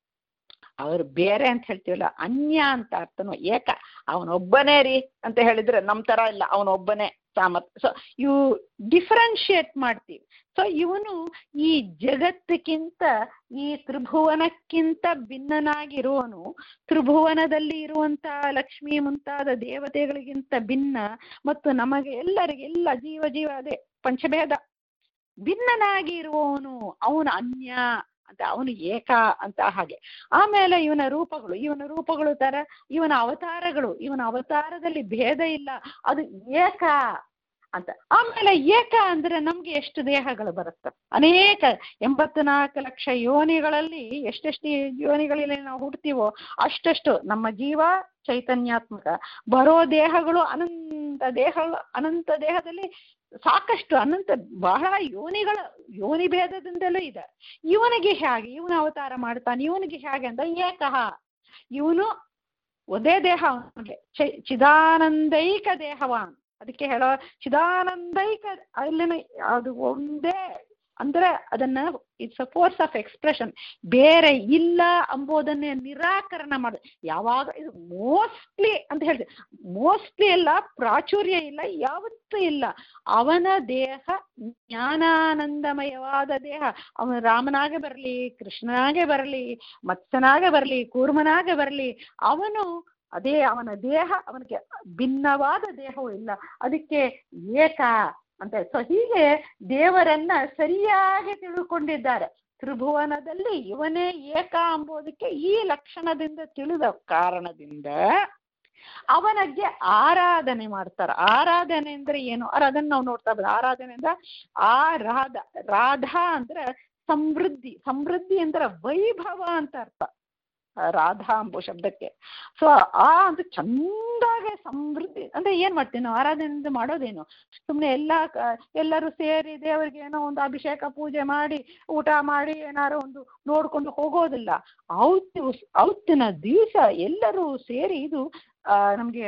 S2: ಅವ್ರು ಬೇರೆ ಅಂತ ಹೇಳ್ತೀವಲ್ಲ ಅನ್ಯ ಅಂತ ಅರ್ಥನು ಏಕ ಅವನೊಬ್ಬನೇ ರೀ ಅಂತ ಹೇಳಿದ್ರೆ ನಮ್ ತರ ಇಲ್ಲ ಅವನೊಬ್ಬನೇ ಸಾಮರ್ಥ್ ಸೊ ಇವು ಡಿಫ್ರೆನ್ಶಿಯೇಟ್ ಮಾಡ್ತೀವಿ ಸೊ ಇವನು ಈ ಜಗತ್ತಿಗಿಂತ ಈ ತ್ರಿಭುವನಕ್ಕಿಂತ ಭಿನ್ನನಾಗಿರುವನು ತ್ರಿಭುವನದಲ್ಲಿ ಇರುವಂತ ಲಕ್ಷ್ಮಿ ಮುಂತಾದ ದೇವತೆಗಳಿಗಿಂತ ಭಿನ್ನ ಮತ್ತು ನಮಗೆ ಎಲ್ಲರಿಗೆ ಎಲ್ಲ ಜೀವ ಜೀವ ಅದೇ ಪಂಚಭೇದ ಭಿನ್ನನಾಗಿ ಇರುವವನು ಅವನು ಅನ್ಯ ಅಂತ ಅವನು ಏಕ ಅಂತ ಹಾಗೆ ಆಮೇಲೆ ಇವನ ರೂಪಗಳು ಇವನ ರೂಪಗಳು ತರ ಇವನ ಅವತಾರಗಳು ಇವನ ಅವತಾರದಲ್ಲಿ ಭೇದ ಇಲ್ಲ ಅದು ಏಕ ಅಂತ ಆಮೇಲೆ ಏಕ ಅಂದ್ರೆ ನಮ್ಗೆ ಎಷ್ಟು ದೇಹಗಳು ಬರುತ್ತೆ ಅನೇಕ ಎಂಬತ್ನಾಲ್ಕು ಲಕ್ಷ ಯೋನಿಗಳಲ್ಲಿ ಎಷ್ಟೆಷ್ಟು ಯೋನಿಗಳಲ್ಲಿ ನಾವು ಹುಡ್ತೀವೋ ಅಷ್ಟಷ್ಟು ನಮ್ಮ ಜೀವ ಚೈತನ್ಯಾತ್ಮಕ ಬರೋ ದೇಹಗಳು ಅನಂತ ದೇಹಗಳು ಅನಂತ ದೇಹದಲ್ಲಿ ಸಾಕಷ್ಟು ಅನಂತ ಬಹಳ ಯೋನಿಗಳ ಯೋನಿ ಭೇದದಿಂದಲೂ ಇದೆ ಇವನಿಗೆ ಹೇಗೆ ಇವನು ಅವತಾರ ಮಾಡ್ತಾನೆ ಇವನಿಗೆ ಹೇಗೆ ಅಂತ ಏಕಃ ಇವನು ಒಂದೇ ದೇಹ ಅವನಿಗೆ ಚೈ- ಚಿದಾನಂದೈಕ ದೇಹವಾನ್ ಅದಕ್ಕೆ ಹೇಳೋ ಚಿದಾನಂದೈಕ ಅಲ್ಲಿನ ಅದು ಒಂದೇ ಅಂದ್ರೆ ಅದನ್ನ it's a force of expression ಬೇರೆ ಇಲ್ಲ ಅಂಬೋದನ್ನೇ ನಿರಾಕರಣ ಮಾಡ ಯಾವಾಗ ಇದು ಮೋಸ್ಟ್ಲಿ ಅಂತ ಹೇಳ್ತೀವಿ ಮೋಸ್ಟ್ಲಿ ಇಲ್ಲ ಪ್ರಾಚುರ್ಯ ಇಲ್ಲ ಯಾವತ್ತೂ ಇಲ್ಲ ಅವನ ದೇಹ ಜ್ಞಾನಾನಂದಮಯವಾದ ದೇಹ ಅವನು ರಾಮನಾಗೆ ಬರಲಿ ಕೃಷ್ಣನಾಗೆ ಬರಲಿ ಮತ್ಸ್ಯನಾಗೆ ಬರಲಿ ಕೂರ್ಮನಾಗೆ ಬರಲಿ ಅವನು ಅದೇ ಅವನ ದೇಹ ಅವನಿಗೆ ಭಿನ್ನವಾದ ದೇಹವೂ ಇಲ್ಲ ಅದಕ್ಕೆ ಏಕ ಅಂತ ಸೊ ಹೀಗೆ ದೇವರನ್ನ ಸರಿಯಾಗಿ ತಿಳ್ಕೊಂಡಿದ್ದಾರೆ ತ್ರಿಭುವನದಲ್ಲಿ ಇವನೇ ಏಕ ಎಂಬುದಕ್ಕೆ ಈ ಲಕ್ಷಣದಿಂದ ತಿಳಿದ ಕಾರಣದಿಂದ ಅವನಿಗೆ ಆರಾಧನೆ ಮಾಡ್ತಾರೆ ಆರಾಧನೆ ಅಂದ್ರೆ ಏನು ಅರ್ ಅದನ್ನ ನಾವು ನೋಡ್ತಾ ಬಂದ ಆರಾಧನೆ ಅಂದ್ರೆ ಆ ರಾಧ ರಾಧಾ ಅಂದ್ರೆ ಸಮೃದ್ಧಿ ಸಮೃದ್ಧಿ ಅಂದ್ರೆ ವೈಭವ ಅಂತ ಅರ್ಥ ಆ ರಾಧಾ ಎಂಬ ಶಬ್ದಕ್ಕೆ ಸೊ ಆ ಅಂತ ಚಂದಾಗೆ ಸಮೃದ್ಧಿ ಅಂದ್ರೆ ಏನ್ ಮಾಡ್ತೀವಿ ನಾವು ಆರಾಧನೆ ಮಾಡೋದೇನು ಸುಮ್ಮನೆ ಎಲ್ಲ ಕ- ಎಲ್ಲರೂ ಸೇರಿ ದೇವರಿಗೆ ಏನೋ ಒಂದು ಅಭಿಷೇಕ ಪೂಜೆ ಮಾಡಿ ಊಟ ಮಾಡಿ ಏನಾರು ಒಂದು ನೋಡ್ಕೊಂಡು ಹೋಗೋದಿಲ್ಲ ಅವತ್ತು ಅವತ್ತಿನ ದಿವಸ ಎಲ್ಲರೂ ಸೇರಿ ಇದು ಆ ನಮ್ಗೆ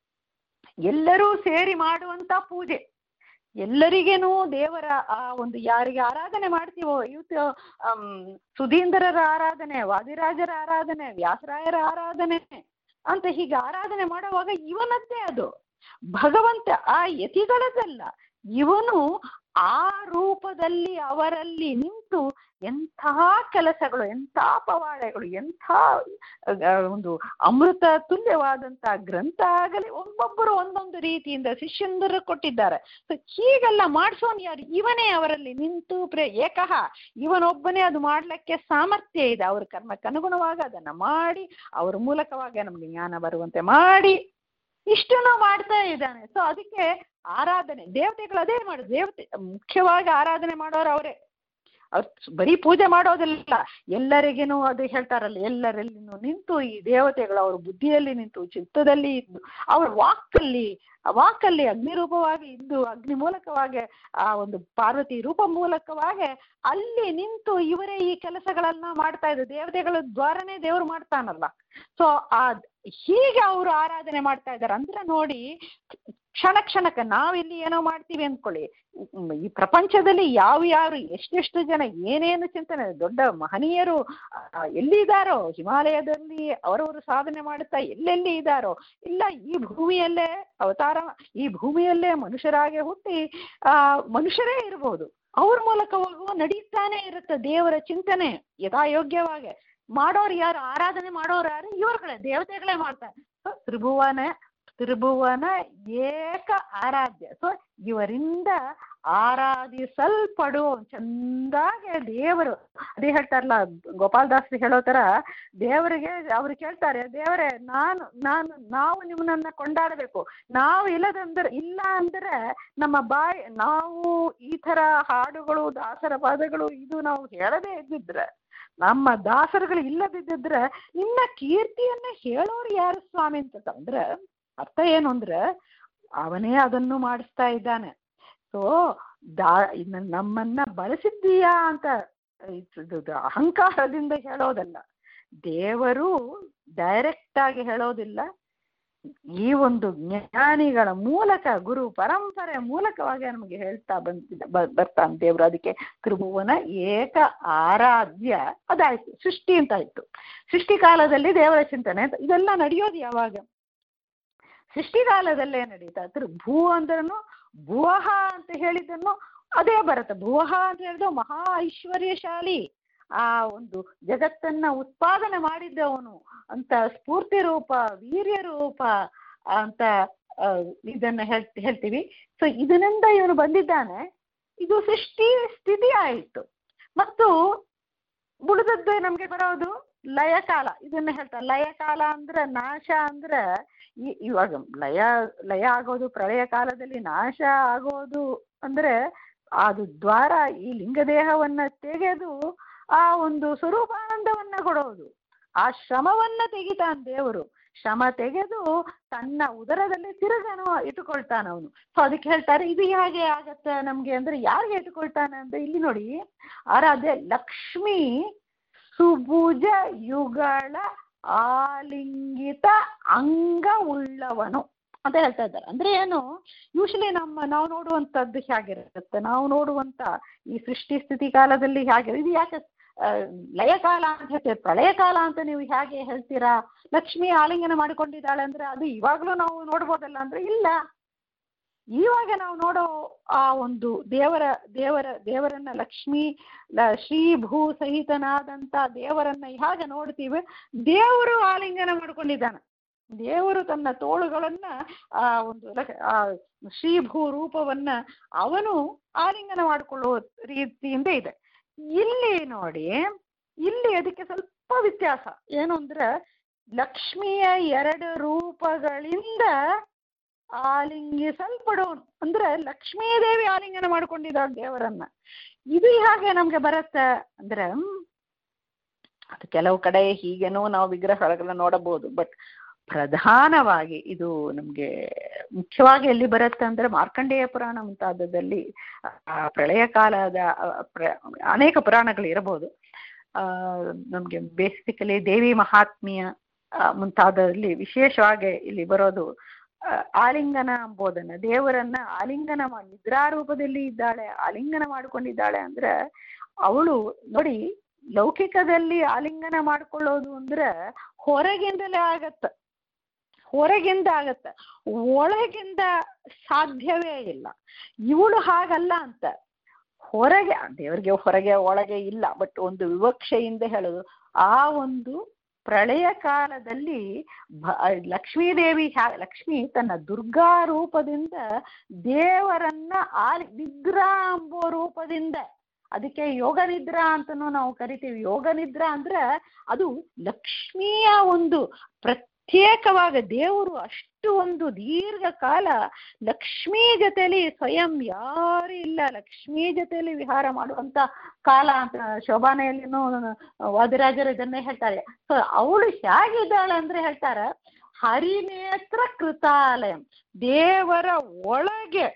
S2: ಎಲ್ಲರೂ ಸೇರಿ ಮಾಡುವಂತ ಪೂಜೆ ಎಲ್ಲರಿಗೇನು ದೇವರ ಆ ಒಂದು ಯಾರಿಗೆ ಆರಾಧನೆ ಮಾಡ್ತೀವೋ ಇವತ್ತು ಅಮ್, ಸುಧೀಂದ್ರರ ಆರಾಧನೆ ವಾದಿರಾಜರ ಆರಾಧನೆ ವ್ಯಾಸರಾಯರ ಆರಾಧನೆ ಅಂತ ಹೀಗೆ ಆರಾಧನೆ ಮಾಡುವಾಗ ಇವನದ್ದೇ ಅದು ಭಗವಂತ ಆ ಯತಿಗಳದಲ್ಲ ಇವನು ಆ ರೂಪದಲ್ಲಿ ಅವರಲ್ಲಿ ನಿಂತು ಎಂಥ ಕೆಲಸಗಳು ಎಂಥ ಪವಾಡಗಳು ಎಂಥ ಆ, ಒಂದು ಅಮೃತ ತುಲ್ಯವಾದಂತ ಗ್ರಂಥ ಆಗಲಿ ಒಬ್ಬೊಬ್ಬರು ಒಂದೊಂದು ರೀತಿಯಿಂದ ಶಿಷ್ಯಂದರು ಕೊಟ್ಟಿದ್ದಾರೆ ಸೊ ಹೀಗೆಲ್ಲ ಮಾಡಿಸೋನ್ ಯಾರು ಇವನೇ ಅವರಲ್ಲಿ ನಿಂತು ಪ್ರೇ ಏಕಃ ಇವನೊಬ್ಬನೇ ಅದು ಮಾಡ್ಲಿಕ್ಕೆ ಸಾಮರ್ಥ್ಯ ಇದೆ ಅವ್ರ ಕರ್ಮಕ್ಕೆ ಅನುಗುಣವಾಗಿ ಅದನ್ನ ಮಾಡಿ ಅವ್ರ ಮೂಲಕವಾಗಿ ನಮ್ಗೆ ಜ್ಞಾನ ಬರುವಂತೆ ಮಾಡಿ ಇಷ್ಟನ್ನು ಮಾಡ್ತಾ ಇದ್ದಾನೆ ಸೊ ಅದಕ್ಕೆ ಆರಾಧನೆ ದೇವತೆಗಳು ಅದೇ ಮಾಡುದು ದೇವತೆ ಮುಖ್ಯವಾಗಿ ಆರಾಧನೆ ಮಾಡೋರು ಅವರೇ ಅವ್ರು ಬರೀ ಪೂಜೆ ಮಾಡೋದಿಲ್ಲ ಎಲ್ಲರಿಗೇನು ಅದು ಹೇಳ್ತಾರಲ್ಲ ಎಲ್ಲರಲ್ಲಿನೂ ನಿಂತು ಈ ದೇವತೆಗಳು ಅವ್ರ ಬುದ್ಧಿಯಲ್ಲಿ ನಿಂತು ಚಿತ್ತದಲ್ಲಿ ಇದ್ದು ಅವ್ರ ವಾಕಲ್ಲಿ ಆ ವಾಕಲ್ಲಿ ಅಗ್ನಿ ರೂಪವಾಗಿ ಇದ್ದು ಅಗ್ನಿ ಮೂಲಕವಾಗಿ ಆ ಒಂದು ಪಾರ್ವತಿ ರೂಪ ಮೂಲಕವಾಗಿ ಅಲ್ಲಿ ನಿಂತು ಇವರೇ ಈ ಕೆಲಸಗಳನ್ನ ಮಾಡ್ತಾ ಇದ್ರು ದೇವತೆಗಳ ದ್ವಾರನೇ ದೇವ್ರು ಮಾಡ್ತಾನಲ್ಲ ಸೊ ಆ ಹೀಗೆ ಅವರು ಆರಾಧನೆ ಮಾಡ್ತಾ ಇದ್ದಾರೆ ಅಂದ್ರೆ ನೋಡಿ ಕ್ಷಣ ಕ್ಷಣಕ್ಕೆ ನಾವಿಲ್ಲಿ ಏನೋ ಮಾಡ್ತೀವಿ ಅಂದ್ಕೊಳ್ಳಿ ಉಮ್, ಈ ಪ್ರಪಂಚದಲ್ಲಿ ಯಾವ ಯಾರು ಎಷ್ಟೆಷ್ಟು ಜನ ಏನೇನು ಚಿಂತನೆ ದೊಡ್ಡ ಮಹನೀಯರು ಆ, ಎಲ್ಲಿದ್ದಾರೋ ಹಿಮಾಲಯದಲ್ಲಿ ಅವರವರು ಸಾಧನೆ ಮಾಡುತ್ತಾ ಎಲ್ಲೆಲ್ಲಿ ಇದ್ದಾರೋ ಇಲ್ಲ ಈ ಭೂಮಿಯಲ್ಲೇ ಅವತಾರ ಈ ಭೂಮಿಯಲ್ಲೇ ಮನುಷ್ಯರಾಗೆ ಹುಟ್ಟಿ ಆ ಮನುಷ್ಯರೇ ಇರಬಹುದು ಅವ್ರ ಮೂಲಕ ಹೋಗುವ ನಡೀತಾನೆ ಇರುತ್ತೆ ದೇವರ ಚಿಂತನೆ ಯಥಾಯೋಗ್ಯವಾಗಿ ಮಾಡೋರು ಯಾರು ಆರಾಧನೆ ಮಾಡೋರು ಯಾರು ಇವ್ರುಗಳೇ ದೇವತೆಗಳೇ ಮಾಡ್ತಾರೆ ಸೊ ತ್ರಿಭುವನ ತ್ರಿಭುವನ ಏಕ ಆರಾಧ್ಯ ಸೊ ಇವರಿಂದ ಆರಾಧಿಸಲ್ಪಡುವ ಚಂದಾಗೆ ದೇವರು ಅದೇ ಹೇಳ್ತಾರಲ್ಲ ಗೋಪಾಲದಾಸ್ ಹೇಳೋ ತರ ದೇವರಿಗೆ ಅವ್ರು ಕೇಳ್ತಾರೆ ದೇವರೇ ನಾನು ನಾನು ನಾವು ನಿಮ್ಮನ್ನ ಕೊಂಡಾಡಬೇಕು ನಾವು ಇಲ್ಲದಂದ್ರೆ ಇಲ್ಲ ಅಂದ್ರೆ ನಮ್ಮ ಬಾಯಿ ನಾವು ಈ ತರ ಹಾಡುಗಳು ದಾಸರ ಪದಗಳು ಇದು ನಾವು ಹೇಳದೇ ಇದ್ದಿದ್ರೆ ನಮ್ಮ ದಾಸರುಗಳು ಇಲ್ಲದಿದ್ದಿದ್ರೆ ಇನ್ನ ಕೀರ್ತಿಯನ್ನ ಹೇಳೋರು ಯಾರು ಸ್ವಾಮಿ ಅಂತ ಅಂದ್ರೆ ಅರ್ಥ ಏನು ಅಂದ್ರೆ ಅವನೇ ಅದನ್ನು ಮಾಡಿಸ್ತಾ ಇದ್ದಾನೆ ಸೊ ದಾ ಇನ್ನ ನಮ್ಮನ್ನ ಬಳಸಿದ್ದೀಯಾ ಅಂತ ಇದು- ಇದು- ಇದು ಅಹಂಕಾರದಿಂದ ಹೇಳೋದಲ್ಲ ದೇವರು ಡೈರೆಕ್ಟ್ ಆಗಿ ಹೇಳೋದಿಲ್ಲ ಈ ಒಂದು ಜ್ಞಾನಿಗಳ ಮೂಲಕ ಗುರು ಪರಂಪರೆ ಮೂಲಕವಾಗಿ ನಮಗೆ ಹೇಳ್ತಾ ಬಂದಿದ್ದ ಬ- ಬರ್ತಾನೆ ದೇವರು ಅದಕ್ಕೆ ತ್ರಿಭುವನ ಏಕ ಆರಾಧ್ಯ ಅದಾಯ್ತು ಸೃಷ್ಟಿ ಅಂತ ಆಯ್ತು ಸೃಷ್ಟಿ ಕಾಲದಲ್ಲಿ ದೇವರ ಚಿಂತನೆ ಅಂತ ಇದೆಲ್ಲ ನಡೆಯೋದು ಯಾವಾಗ ಸೃಷ್ಟಿ ಕಾಲದಲ್ಲೇ ನಡೀತಾ ತ್ರಿ ಭೂ ಅಂದ್ರೂ ಭುವಹ ಅಂತ ಹೇಳಿದ್ದನ್ನು ಅದೇ ಬರುತ್ತೆ ಭುವಹ ಅಂತ ಹೇಳಿದ್ರೆ ಮಹಾ ಐಶ್ವರ್ಯಶಾಲಿ ಆ ಒಂದು ಜಗತ್ತನ್ನ ಉತ್ಪಾದನೆ ಮಾಡಿದ್ದವನು ಅಂತ ಸ್ಫೂರ್ತಿ ರೂಪ ವೀರ್ಯ ರೂಪ ಅಂತ ಆ, ಇದನ್ನ ಹೇಳ್ ಹೇಳ್ತೀವಿ ಸೊ ಇದರಿಂದ ಇವನು ಬಂದಿದ್ದಾನೆ ಇದು ಸೃಷ್ಟಿ ಸ್ಥಿತಿ ಆಯಿತು ಮತ್ತು ಉಳಿದದ್ದು ನಮ್ಗೆ ಬರೋದು ಲಯಕಾಲ ಇದನ್ನ ಹೇಳ್ತಾರೆ ಲಯಕಾಲ ಅಂದ್ರೆ ನಾಶ ಅಂದ್ರೆ ಈ- ಇವಾಗ ಲಯ ಲಯ ಆಗೋದು ಪ್ರಳಯ ಕಾಲದಲ್ಲಿ ನಾಶ ಆಗೋದು ಅಂದ್ರೆ ಅದು ದ್ವಾರ ಈ ಲಿಂಗದೇಹವನ್ನ ತೆಗೆದು ಆ ಒಂದು ಸ್ವರೂಪಾನಂದವನ್ನ ಕೊಡೋದು ಆ ಶ್ರಮವನ್ನ ತೆಗಿತಾನ ದೇವರು ಶ್ರಮ ತೆಗೆದು ತನ್ನ ಉದರದಲ್ಲಿ ತಿರುಗನು ಇಟ್ಟುಕೊಳ್ತಾನ ಅವನು ಸೊ ಅದಕ್ಕೆ ಹೇಳ್ತಾರೆ ಇದು ಹೇಗೆ ಆಗತ್ತೆ ನಮ್ಗೆ ಅಂದ್ರೆ ಯಾರಿಗೆ ಇಟ್ಟುಕೊಳ್ತಾನೆ ಅಂತ ಇಲ್ಲಿ ನೋಡಿ ಆರಾಧ್ಯ ಲಕ್ಷ್ಮಿ ಸುಭುಜ ಯುಗಳ ಆಲಿಂಗಿತ ಅಂಗ ಉಳ್ಳವನು ಅಂತ ಹೇಳ್ತಾ ಇದ್ದಾರೆ ಅಂದ್ರೆ ಏನು ಯೂಶಲಿ ನಮ್ಮ ನಾವು ನೋಡುವಂತದ್ದು ಹೇಗಿರುತ್ತೆ ನಾವು ನೋಡುವಂತ ಈ ಸೃಷ್ಟಿ ಸ್ಥಿತಿ ಕಾಲದಲ್ಲಿ ಹೇಗೆ ಇದು ಯಾಕೆ ಆ, ಲಯಕಾಲ ಅಂತ ಹೇಳ್ತೀವಿ ಪ್ರಳಯ ಕಾಲ ಅಂತ ನೀವು ಹೇಗೆ ಹೇಳ್ತೀರಾ ಲಕ್ಷ್ಮಿ ಆಲಿಂಗನ ಮಾಡಿಕೊಂಡಿದ್ದಾಳೆ ಅಂದ್ರೆ ಅದು ಇವಾಗಲೂ ನಾವು ನೋಡ್ಬೋದಲ್ಲ ಅಂದ್ರೆ ಇಲ್ಲ ಇವಾಗ ನಾವು ನೋಡೋ ಆ ಒಂದು ದೇವರ ದೇವರ ದೇವರನ್ನ ಲಕ್ಷ್ಮಿ ಲ- ಶ್ರೀ ಭೂ ಸಹಿತನಾದಂತ ದೇವರನ್ನ ಹೇಗೆ ನೋಡ್ತೀವಿ ದೇವರು ಆಲಿಂಗನ ಮಾಡ್ಕೊಂಡಿದ್ದಾನೆ ದೇವರು ತನ್ನ ತೋಳುಗಳನ್ನ ಆ ಒಂದು ಲಕ್- ಆ ಶ್ರೀಭೂ ರೂಪವನ್ನ ಅವನು ಆಲಿಂಗನ ಮಾಡಿಕೊಳ್ಳುವ ರೀತಿಯಿಂದ ಇದೆ ಇಲ್ಲಿ ನೋಡಿ ಇಲ್ಲಿ ಅದಕ್ಕೆ ಸ್ವಲ್ಪ ವ್ಯತ್ಯಾಸ ಏನು ಅಂದ್ರೆ ಲಕ್ಷ್ಮಿಯ ಎರಡು ರೂಪಗಳಿಂದ ಆಲಿಂಗಿಸಲ್ಪಡೋನು ಅಂದ್ರೆ ಲಕ್ಷ್ಮೀದೇವಿ ಆಲಿಂಗನ ಮಾಡ್ಕೊಂಡಿದ್ದಾಳೆ ದೇವರನ್ನ ಇದು ಹೇಗೆ ನಮ್ಗೆ ಬರುತ್ತೆ ಅಂದ್ರೆ ಹ್ಮ್, ಅದು ಕೆಲವು ಕಡೆ ಹೀಗೇನೋ ನಾವು ವಿಗ್ರಹಗಳನ್ನ ನೋಡಬಹುದು ಬಟ್ ಪ್ರಧಾನವಾಗಿ ಇದು ನಮ್ಗೆ ಮುಖ್ಯವಾಗಿ ಎಲ್ಲಿ ಬರುತ್ತೆ ಅಂದ್ರೆ ಮಾರ್ಕಂಡೇಯ ಪುರಾಣ ಮುಂತಾದದಲ್ಲಿ ಆ ಪ್ರಳಯ ಕಾಲದ ಆ, ಪ್ರ- ಅನೇಕ ಪುರಾಣಗಳು ಇರಬಹುದು ಆ ನಮ್ಗೆ ಬೇಸಿಕಲಿ ದೇವಿ ಮಹಾತ್ಮೆಯ ಆ, ಮುಂತಾದರಲ್ಲಿ ವಿಶೇಷವಾಗಿ ಇಲ್ಲಿ ಬರೋದು ಆ, ಆಲಿಂಗನ ಎಂಬುದನ್ನ ದೇವರನ್ನ ಆಲಿಂಗನ ಮಾಡಿ ನಿದ್ರಾರೂಪದಲ್ಲಿ ಇದ್ದಾಳೆ ಆಲಿಂಗನ ಮಾಡಿಕೊಂಡಿದ್ದಾಳೆ ಅಂದ್ರೆ ಅವಳು ನೋಡಿ ಲೌಕಿಕದಲ್ಲಿ ಆಲಿಂಗನ ಮಾಡ್ಕೊಳ್ಳೋದು ಅಂದ್ರೆ ಹೊರಗಿಂದಲೇ ಆಗತ್ತ ಹೊರಗಿಂದ ಆಗತ್ತ ಒಳಗಿಂದ ಸಾಧ್ಯವೇ ಇಲ್ಲ ಇವಳು ಹಾಗಲ್ಲ ಅಂತ ಹೊರಗೆ ದೇವರಿಗೆ ಹೊರಗೆ ಒಳಗೆ ಇಲ್ಲ ಬಟ್ ಒಂದು ವಿವಕ್ಷೆಯಿಂದ ಹೇಳೋದು ಆ ಒಂದು ಪ್ರಳಯ ಕಾಲದಲ್ಲಿ ಭ- ಲಕ್ಷ್ಮೀದೇವಿ ಹ್ಯಾ ಲಕ್ಷ್ಮಿ ತನ್ನ ದುರ್ಗಾ ರೂಪದಿಂದ ದೇವರನ್ನ ಆಲಿ ನಿದ್ರಾ ಎಂಬೋ ರೂಪದಿಂದ ಅದಕ್ಕೆ ಯೋಗ ನಿದ್ರಾ ಅಂತನೂ ನಾವು ಕರಿತೀವಿ ಯೋಗ ನಿದ್ರಾ ಅಂದ್ರೆ ಅದು ಲಕ್ಷ್ಮಿಯ ಒಂದು ಪ್ರತ್ಯೇಕವಾಗ ದೇವರು ಅಷ್ಟು ಒಂದು ದೀರ್ಘಕಾಲ ಲಕ್ಷ್ಮೀ ಜೊತೆಲಿ ಸ್ವಯಂ ಯಾರು ಇಲ್ಲ ಲಕ್ಷ್ಮೀ ಜೊತೆಲಿ ವಿಹಾರ ಮಾಡುವಂತ ಕಾಲ ಅಂತ ಶೋಭಾನೆಯಲ್ಲಿನೂ ವಾದಿರಾಜರು ಇದನ್ನೇ ಹೇಳ್ತಾರೆ ಸೊ ಅವಳು ಹೇಗಿದ್ದಾಳೆ ಅಂದ್ರೆ ಹೇಳ್ತಾರೆ ಹರಿನೇತ್ರ ಕೃತಾಲಯಂ ದೇವರ ಒಳಗೆ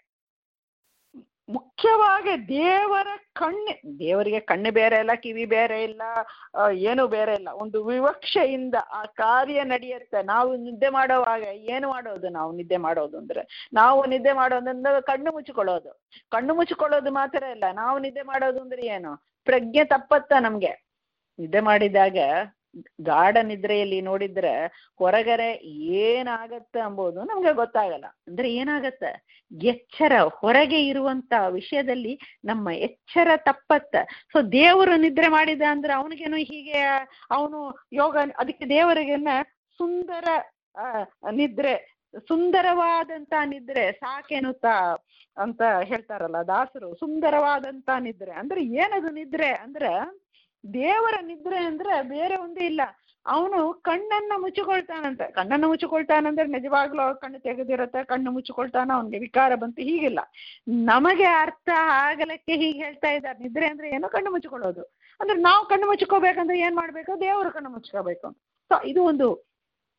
S2: ಮುಖ್ಯವಾಗಿ ದೇವರ ಕಣ್ಣು ದೇವರಿಗೆ ಕಣ್ಣು ಬೇರೆ ಇಲ್ಲ ಕಿವಿ ಬೇರೆ ಇಲ್ಲ ಆ, ಏನು ಬೇರೆ ಇಲ್ಲ ಒಂದು ವಿವಕ್ಷೆಯಿಂದ ಆ ಕಾರ್ಯ ನಡೆಯುತ್ತೆ ನಾವು ನಿದ್ದೆ ಮಾಡೋವಾಗ ಏನು ಮಾಡೋದು ನಾವು ನಿದ್ದೆ ಮಾಡೋದು ಅಂದ್ರೆ ನಾವು ನಿದ್ದೆ ಮಾಡೋದಂದ್ರೆ ಕಣ್ಣು ಮುಚ್ಚಿಕೊಳ್ಳೋದು ಕಣ್ಣು ಮುಚ್ಚಿಕೊಳ್ಳೋದು ಮಾತ್ರ ಇಲ್ಲ ನಾವು ನಿದ್ದೆ ಮಾಡೋದು ಅಂದ್ರೆ ಏನು ಪ್ರಜ್ಞೆ ತಪ್ಪತ್ತ ನಮ್ಗೆ ನಿದ್ದೆ ಮಾಡಿದಾಗ ಗಾಢ ನಿದ್ರೆಯಲ್ಲಿ ನೋಡಿದ್ರೆ ಹೊರಗಡೆ ಏನಾಗತ್ತೆ ಅಂಬೋದು ನಮ್ಗೆ ಗೊತ್ತಾಗಲ್ಲ ಅಂದ್ರೆ ಏನಾಗತ್ತೆ ಎಚ್ಚರ ಹೊರಗೆ ಇರುವಂತ ವಿಷಯದಲ್ಲಿ ನಮ್ಮ ಎಚ್ಚರ ತಪ್ಪತ್ತ ಸೊ ದೇವರು ನಿದ್ರೆ ಮಾಡಿದ ಅಂದ್ರೆ ಅವನಿಗೇನು ಹೀಗೆ ಅವನು ಯೋಗ ಅದಕ್ಕೆ ದೇವರಿಗೆನ್ನ ಸುಂದರ ಆ, ನಿದ್ರೆ ಸುಂದರವಾದಂತ ನಿದ್ರೆ ಸಾಕೆನುತ್ತ ಅಂತ ಹೇಳ್ತಾರಲ್ಲ ದಾಸರು ಸುಂದರವಾದಂತ ನಿದ್ರೆ ಅಂದ್ರೆ ಏನದು ನಿದ್ರೆ ಅಂದ್ರೆ ದೇವರ ನಿದ್ರೆ ಅಂದ್ರೆ ಬೇರೆ ಒಂದೇ ಇಲ್ಲ ಅವನು ಕಣ್ಣನ್ನ ಮುಚ್ಚಿಕೊಳ್ತಾನಂತೆ ಕಣ್ಣನ್ನು ಮುಚ್ಚಿಕೊಳ್ತಾನಂದ್ರೆ ನಿಜವಾಗ್ಲೂ ಅವ್ರ ಕಣ್ಣು ತೆಗೆದಿರುತ್ತೆ ಕಣ್ಣು ಮುಚ್ಚಿಕೊಳ್ತಾನ ಅವನಿಗೆ ವಿಕಾರ ಬಂತು ಹೀಗಿಲ್ಲ ನಮಗೆ ಅರ್ಥ ಆಗಲಕ್ಕೆ ಹೀಗೆ ಹೇಳ್ತಾ ಇದ್ದಾರೆ ನಿದ್ರೆ ಅಂದ್ರೆ ಏನು ಕಣ್ಣು ಮುಚ್ಚಿಕೊಳ್ಳೋದು ಅಂದ್ರೆ ನಾವು ಕಣ್ಣು ಮುಚ್ಚಿಕೋಬೇಕಂದ್ರೆ ಏನ್ ಮಾಡ್ಬೇಕು ದೇವರು ಕಣ್ಣು ಮುಚ್ಕೋಬೇಕು ಸೊ ಇದು ಒಂದು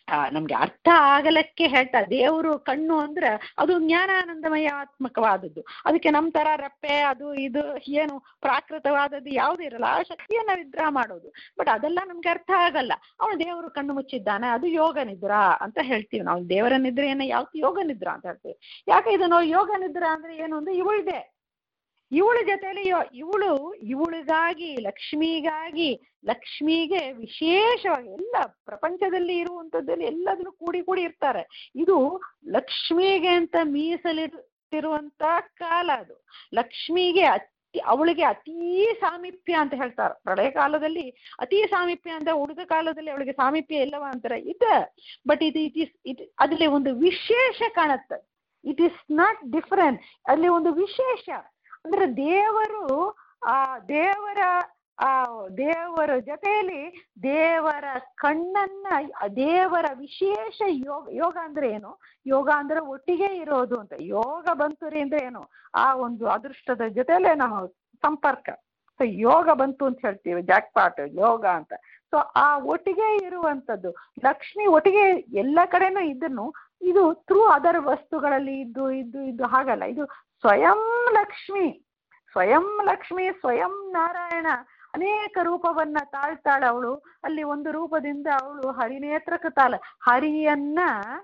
S2: ಆ, ನಮ್ಗೆ ಅರ್ಥ ಆಗಲಕ್ಕೆ ಹೇಳ್ತಾ ದೇವರು ಕಣ್ಣು ಅಂದ್ರೆ ಅದು ಜ್ಞಾನಾನಂದಮಯಾತ್ಮಕವಾದದ್ದು ಅದಕ್ಕೆ ನಮ್ಮ ತರ ರೆಪ್ಪೆ ಅದು ಇದು ಏನು ಪ್ರಾಕೃತವಾದದ್ದು ಯಾವುದೂ ಇರಲ್ಲ ಆ ಶಕ್ತಿಯನ್ನ ವಿಗ್ರಹ ಮಾಡೋದು ಬಟ್ ಅದೆಲ್ಲ ನಮ್ಗೆ ಅರ್ಥ ಆಗಲ್ಲ ಅವನು ದೇವರು ಕಣ್ಣು ಮುಚ್ಚಿದ್ದಾನೆ ಅದು ಯೋಗ ನಿದ್ರಾ ಅಂತ ಹೇಳ್ತೀವಿ ನಾವು ದೇವರ ನಿದ್ರೆಯನ್ನ ಯಾವತ್ತು ಯೋಗ ನಿದ್ರಾ ಅಂತ ಹೇಳ್ತೀವಿ ಯಾಕೆ ಇದು ನಾವು ಯೋಗ ನಿದ್ರಾ ಅಂದ್ರೆ ಏನು ಅಂದ್ರೆ ಇವಳಿದೆ ಇವಳ ಜೊತೆಲಿ ಇವಳು ಇವಳಿಗಾಗಿ ಲಕ್ಷ್ಮಿಗಾಗಿ ಲಕ್ಷ್ಮಿಗೆ ವಿಶೇಷವಾಗಿ ಎಲ್ಲ ಪ್ರಪಂಚದಲ್ಲಿ ಇರುವಂತದ್ದಲ್ಲಿ ಎಲ್ಲದನ್ನು ಕೂಡಿ ಕೂಡಿ ಇರ್ತಾರೆ ಇದು ಲಕ್ಷ್ಮಿಗೆ ಅಂತ ಮೀಸಲಿರುತ್ತಿರುವಂತ ಕಾಲ ಅದು ಲಕ್ಷ್ಮಿಗೆ ಅತಿ ಅವಳಿಗೆ ಅತೀ ಸಾಮೀಪ್ಯ ಅಂತ ಹೇಳ್ತಾರೆ ಪ್ರಳಯ ಕಾಲದಲ್ಲಿ ಅತಿ ಸಾಮೀಪ್ಯ ಅಂತ ಉಳಿದ ಕಾಲದಲ್ಲಿ ಅವಳಿಗೆ ಸಾಮೀಪ್ಯ ಇಲ್ಲವ ಅಂತಾರೆ ಇದೆ ಬಟ್ ಇದು ಇಟ್ ಇಸ್ ಇಟ್ ಅದ್ರಲ್ಲಿ ಒಂದು ವಿಶೇಷ ಕಾಣುತ್ತೆ ಇಟ್ ಇಸ್ ನಾಟ್ ಡಿಫರೆಂಟ್ ಅಲ್ಲಿ ಒಂದು ವಿಶೇಷ ಅಂದ್ರೆ ದೇವರು ಆ ದೇವರ ಆ ದೇವರ ಜೊತೆಯಲ್ಲಿ ದೇವರ ಕಣ್ಣನ್ನ ಆ ದೇವರ ವಿಶೇಷ ಯೋಗ ಯೋಗ ಅಂದ್ರೆ ಏನು ಯೋಗ ಅಂದ್ರೆ ಒಟ್ಟಿಗೆ ಇರೋದು ಅಂತ ಯೋಗ ಬಂತು ರೀ ಅಂದ್ರೆ ಏನು ಆ ಒಂದು ಅದೃಷ್ಟದ ಜೊತೆಲೆ ನಾವು ಸಂಪರ್ಕ ಸೊ ಯೋಗ ಬಂತು ಅಂತ ಹೇಳ್ತೀವಿ ಜಾಕ್ ಪಾಟ್ ಯೋಗ ಅಂತ ಸೊ ಆ ಒಟ್ಟಿಗೆ ಇರುವಂತದ್ದು ಲಕ್ಷ್ಮಿ ಒಟ್ಟಿಗೆ ಎಲ್ಲ ಕಡೆನೂ ಇದನ್ನು ಇದು ಥ್ರೂ ಅದರ್ ವಸ್ತುಗಳಲ್ಲಿ ಇದ್ದು ಇದ್ದು ಇದ್ದು ಹಾಗಲ್ಲ ಇದು ಸ್ವಯಂ ಲಕ್ಷ್ಮಿ ಸ್ವಯಂ ಲಕ್ಷ್ಮಿ ಸ್ವಯಂ ನಾರಾಯಣ ಅನೇಕ ರೂಪವನ್ನ ತಾಳ್ತಾಳೆ ಅವಳು ಅಲ್ಲಿ ಒಂದು ರೂಪದಿಂದ ಅವಳು ಹರಿನೇತ್ರಕ ತಾಳ ಹರಿಯನ್ನ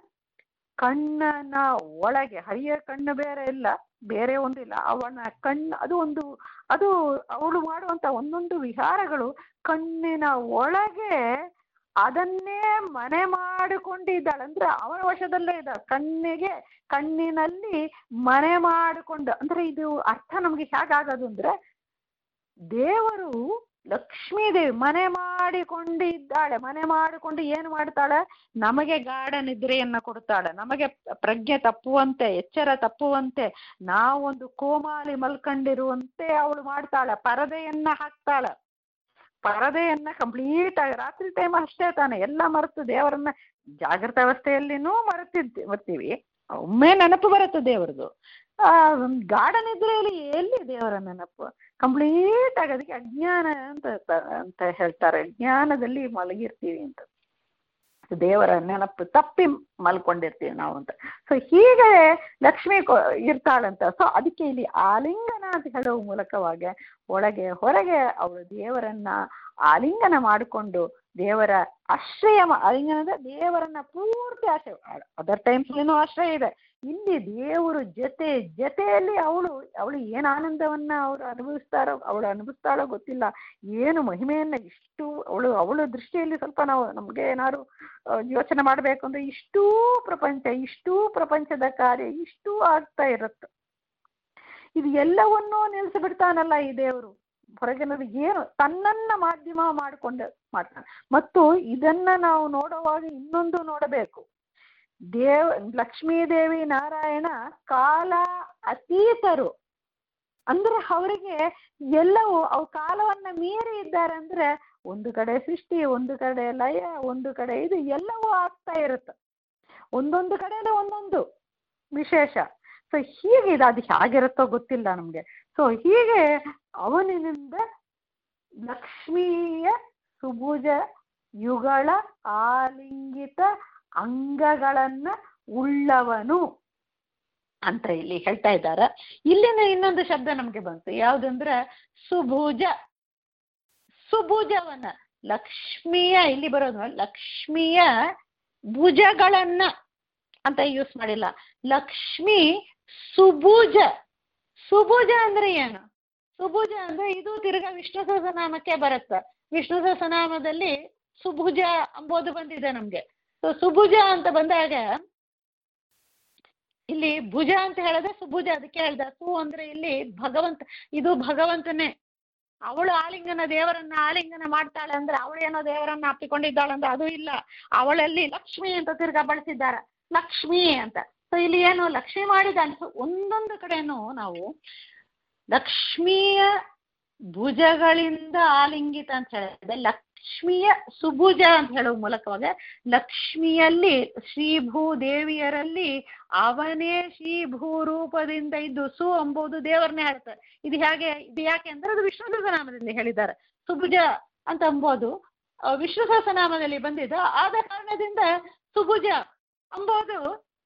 S2: ಕಣ್ಣನ ಒಳಗೆ ಹರಿಯ ಕಣ್ಣು ಬೇರೆ ಇಲ್ಲ ಬೇರೆ ಒಂದಿಲ್ಲ ಅವನ ಕಣ್ಣು ಅದು ಒಂದು ಅದು ಅವಳು ಮಾಡುವಂತ ಒಂದೊಂದು ವಿಹಾರಗಳು ಕಣ್ಣಿನ ಒಳಗೆ ಅದನ್ನೇ ಮನೆ ಮಾಡಿಕೊಂಡಿದ್ದಾಳೆ ಅಂದ್ರೆ ಅವನ ವಶದಲ್ಲೇ ಇದ್ದಾಳೆ ಕಣ್ಣಿಗೆ ಕಣ್ಣಿನಲ್ಲಿ ಮನೆ ಮಾಡಿಕೊಂಡು ಅಂದ್ರೆ ಇದು ಅರ್ಥ ನಮ್ಗೆ ಹೇಗಾಗೋದು ಅಂದ್ರೆ ದೇವರು ಲಕ್ಷ್ಮೀ ದೇವಿ ಮನೆ ಮಾಡಿಕೊಂಡಿದ್ದಾಳೆ ಮನೆ ಮಾಡಿಕೊಂಡು ಏನು ಮಾಡ್ತಾಳೆ ನಮಗೆ ಗಾಢ ನಿದ್ರೆಯನ್ನ ಕೊಡ್ತಾಳೆ ನಮಗೆ ಪ್ರಜ್ಞೆ ತಪ್ಪುವಂತೆ ಎಚ್ಚರ ತಪ್ಪುವಂತೆ ನಾವೊಂದು ಕೋಮಾಲಿ ಮಲ್ಕೊಂಡಿರುವಂತೆ ಅವಳು ಮಾಡ್ತಾಳೆ ಪರದೆಯನ್ನ ಹಾಕ್ತಾಳೆ ಪರದೆಯನ್ನ ಕಂಪ್ಲೀಟ್ ಆಗಿ ರಾತ್ರಿ ಟೈಮ್ ಅಷ್ಟೇ ತಾನೆ ಎಲ್ಲ ಮರೆತು ದೇವರನ್ನ ಜಾಗೃತ ಅವಸ್ಥೆಯಲ್ಲಿನೂ ಮರೆತಿದ್ವಿ ಬರ್ತೀವಿ ಒಮ್ಮೆ ನೆನಪು ಬರುತ್ತೆ ದೇವರದು ಆ ಗಾಢ ನಿದ್ರೆಯಲ್ಲಿ ಎಲ್ಲಿ ದೇವರ ನೆನಪು ಕಂಪ್ಲೀಟ್ ಆಗಿ ಅದಕ್ಕೆ ಅಜ್ಞಾನ ಅಂತ ಅಂತ ಹೇಳ್ತಾರೆ ಜ್ಞಾನದಲ್ಲಿ ಮಲಗಿರ್ತೀವಿ ಅಂತ ದೇವರ ನೆನಪು ತಪ್ಪಿ ಮಲ್ಕೊಂಡಿರ್ತೀವಿ ನಾವು ಅಂತ ಸೊ ಹೀಗೆ ಲಕ್ಷ್ಮಿ ಇರ್ತಾಳಂತ ಸೊ ಅದಕ್ಕೆ ಇಲ್ಲಿ ಆಲಿಂಗನ ಅಂತ ಹೇಳುವ ಮೂಲಕವಾಗಿ ಒಳಗೆ ಹೊರಗೆ ಅವಳು ದೇವರನ್ನ ಆಲಿಂಗನ ಮಾಡಿಕೊಂಡು ದೇವರ ಆಶ್ರಯ ಆಲಿಂಗನದ ದೇವರನ್ನ ಪೂರ್ತಿ ಆಶ್ರಯ ಅದರ್ ಟೈಮ್ಸ್ಲಿನೂ ಆಶ್ರಯ ಇದೆ ಇಲ್ಲಿ ದೇವರು ಜೊತೆ ಜೊತೆಯಲ್ಲಿ ಅವಳು ಅವಳು ಏನು ಆನಂದವನ್ನ ಅವಳು ಅನುಭವಿಸ್ತಾರೋ ಅವಳು ಅನುಭವಿಸ್ತಾಳೋ ಗೊತ್ತಿಲ್ಲ ಏನು ಮಹಿಮೆಯನ್ನ ಇಷ್ಟು ಅವಳು ಅವಳ ದೃಷ್ಟಿಯಲ್ಲಿ ಸ್ವಲ್ಪ ನಾವು ನಮ್ಗೆ ಏನಾದ್ರು ಯೋಚನೆ ಮಾಡ್ಬೇಕು ಅಂದ್ರೆ ಇಷ್ಟೂ ಪ್ರಪಂಚ ಇಷ್ಟೂ ಪ್ರಪಂಚದ ಕಾರ್ಯ ಇಷ್ಟೂ ಆಗ್ತಾ ಇರುತ್ತೆ ಇದು ಎಲ್ಲವನ್ನೂ ನಿಲ್ಲಿಸಿಬಿಡ್ತಾನಲ್ಲ ಈ ದೇವರು ಹೊರಗಿನದು ಏನು ತನ್ನನ್ನ ಮಾಧ್ಯಮ ಮಾಡಿಕೊಂಡು ಮಾಡ್ತಾನೆ ಮತ್ತು ಇದನ್ನ ನಾವು ನೋಡುವಾಗ ಇನ್ನೊಂದು ನೋಡಬೇಕು ದೇವ್ ಲಕ್ಷ್ಮೀದೇವಿ ನಾರಾಯಣ ಕಾಲ ಅತೀತರು ಅಂದ್ರೆ ಅವರಿಗೆ ಎಲ್ಲವೂ ಅವು ಕಾಲವನ್ನ ಮೀರಿ ಇದ್ದಾರೆ ಅಂದ್ರೆ ಒಂದು ಕಡೆ ಸೃಷ್ಟಿ ಒಂದು ಕಡೆ ಲಯ ಒಂದು ಕಡೆ ಇದು ಎಲ್ಲವೂ ಆಗ್ತಾ ಇರುತ್ತೆ ಒಂದೊಂದು ಕಡೆಯಲ್ಲಿ ಒಂದೊಂದು ವಿಶೇಷ ಸೊ ಹೀಗೆ ಇದು ಅದು ಹೇಗಿರುತ್ತೋ ಗೊತ್ತಿಲ್ಲ ನಮ್ಗೆ ಸೊ ಹೀಗೆ ಅವನಿನಿಂದ ಲಕ್ಷ್ಮೀಯ ಸುಭುಜ ಯುಗಳ ಆಲಿಂಗಿತ ಅಂಗಗಳನ್ನ ಉಳ್ಳವನು ಅಂತ ಇಲ್ಲಿ ಹೇಳ್ತಾ ಇದ್ದಾರೆ ಇಲ್ಲಿನ ಇನ್ನೊಂದು ಶಬ್ದ ನಮ್ಗೆ ಬಂತು ಯಾವ್ದಂದ್ರೆ ಸುಭುಜ ಸುಭುಜವನ್ನ ಲಕ್ಷ್ಮಿಯ ಇಲ್ಲಿ ಬರೋದು ಲಕ್ಷ್ಮಿಯ ಭುಜಗಳನ್ನ ಅಂತ ಯೂಸ್ ಮಾಡಿಲ್ಲ ಲಕ್ಷ್ಮಿ ಸುಭುಜ ಸುಭುಜ ಅಂದ್ರೆ ಏನು ಸುಭುಜ ಅಂದ್ರೆ ಇದು ತಿರ್ಗಾ ವಿಷ್ಣು ಸಹಸ್ರನಾಮಕ್ಕೆ ಬರುತ್ತೆ ವಿಷ್ಣು ಸಹಸ್ರನಾಮದಲ್ಲಿ ಸುಭುಜ ಅಂಬೋದು ಬಂದಿದೆ ನಮ್ಗೆ ಸೊ ಸುಭುಜ ಅಂತ ಬಂದಾಗ ಇಲ್ಲಿ ಭುಜ ಅಂತ ಹೇಳಿದ್ರೆ ಸುಭುಜ ಅದಕ್ಕೆ ಹೇಳ್ದ ಸು ಅಂದ್ರೆ ಇಲ್ಲಿ ಭಗವಂತ ಇದು ಭಗವಂತನೇ ಅವಳು ಆಲಿಂಗನ ದೇವರನ್ನ ಆಲಿಂಗನ ಮಾಡ್ತಾಳೆ ಅಂದ್ರೆ ಅವಳೇನೋ ದೇವರನ್ನ ಅಪ್ಪಿಕೊಂಡಿದ್ದಾಳೆ ಅಂದ್ರೆ ಅದು ಇಲ್ಲ ಅವಳಲ್ಲಿ ಲಕ್ಷ್ಮಿ ಅಂತ ತಿರ್ಗಾ ಬಳಸಿದ್ದಾರೆ ಲಕ್ಷ್ಮಿ ಅಂತ ಸೊ ಇಲ್ಲಿ ಏನು ಲಕ್ಷ್ಮಿ ಮಾಡಿದ ಅನ್ಸು ಒಂದೊಂದು ಕಡೆನೂ ನಾವು ಲಕ್ಷ್ಮಿಯ ಭುಜಗಳಿಂದ ಆಲಿಂಗಿತ ಅಂತ ಹೇಳಿದೆ ಲಕ್ಷ್ಮಿಯ ಸುಭುಜ ಅಂತ ಹೇಳುವ ಮೂಲಕವಾಗ ಲಕ್ಷ್ಮಿಯಲ್ಲಿ ಶ್ರೀಭೂ ದೇವಿಯರಲ್ಲಿ ಅವನೇ ಶ್ರೀಭೂ ರೂಪದಿಂದ ಇದ್ದು ಸು ಎಂಬುದು ದೇವರನ್ನೇ ಹೇಳ್ತಾರೆ ಇದು ಹೇಗೆ ಇದು ಯಾಕೆ ಅಂದ್ರೆ ಅದು ವಿಷ್ಣು ಸಹಸ್ರನಾಮದಲ್ಲಿ ಹೇಳಿದ್ದಾರೆ ಸುಭುಜ ಅಂತ ಅಂಬೋದು ವಿಷ್ಣು ಸಹಸ್ರನಾಮದಲ್ಲಿ ಬಂದಿದ್ದು ಆದ ಕಾರಣದಿಂದ ಸುಭುಜ ಅಂಬೋದು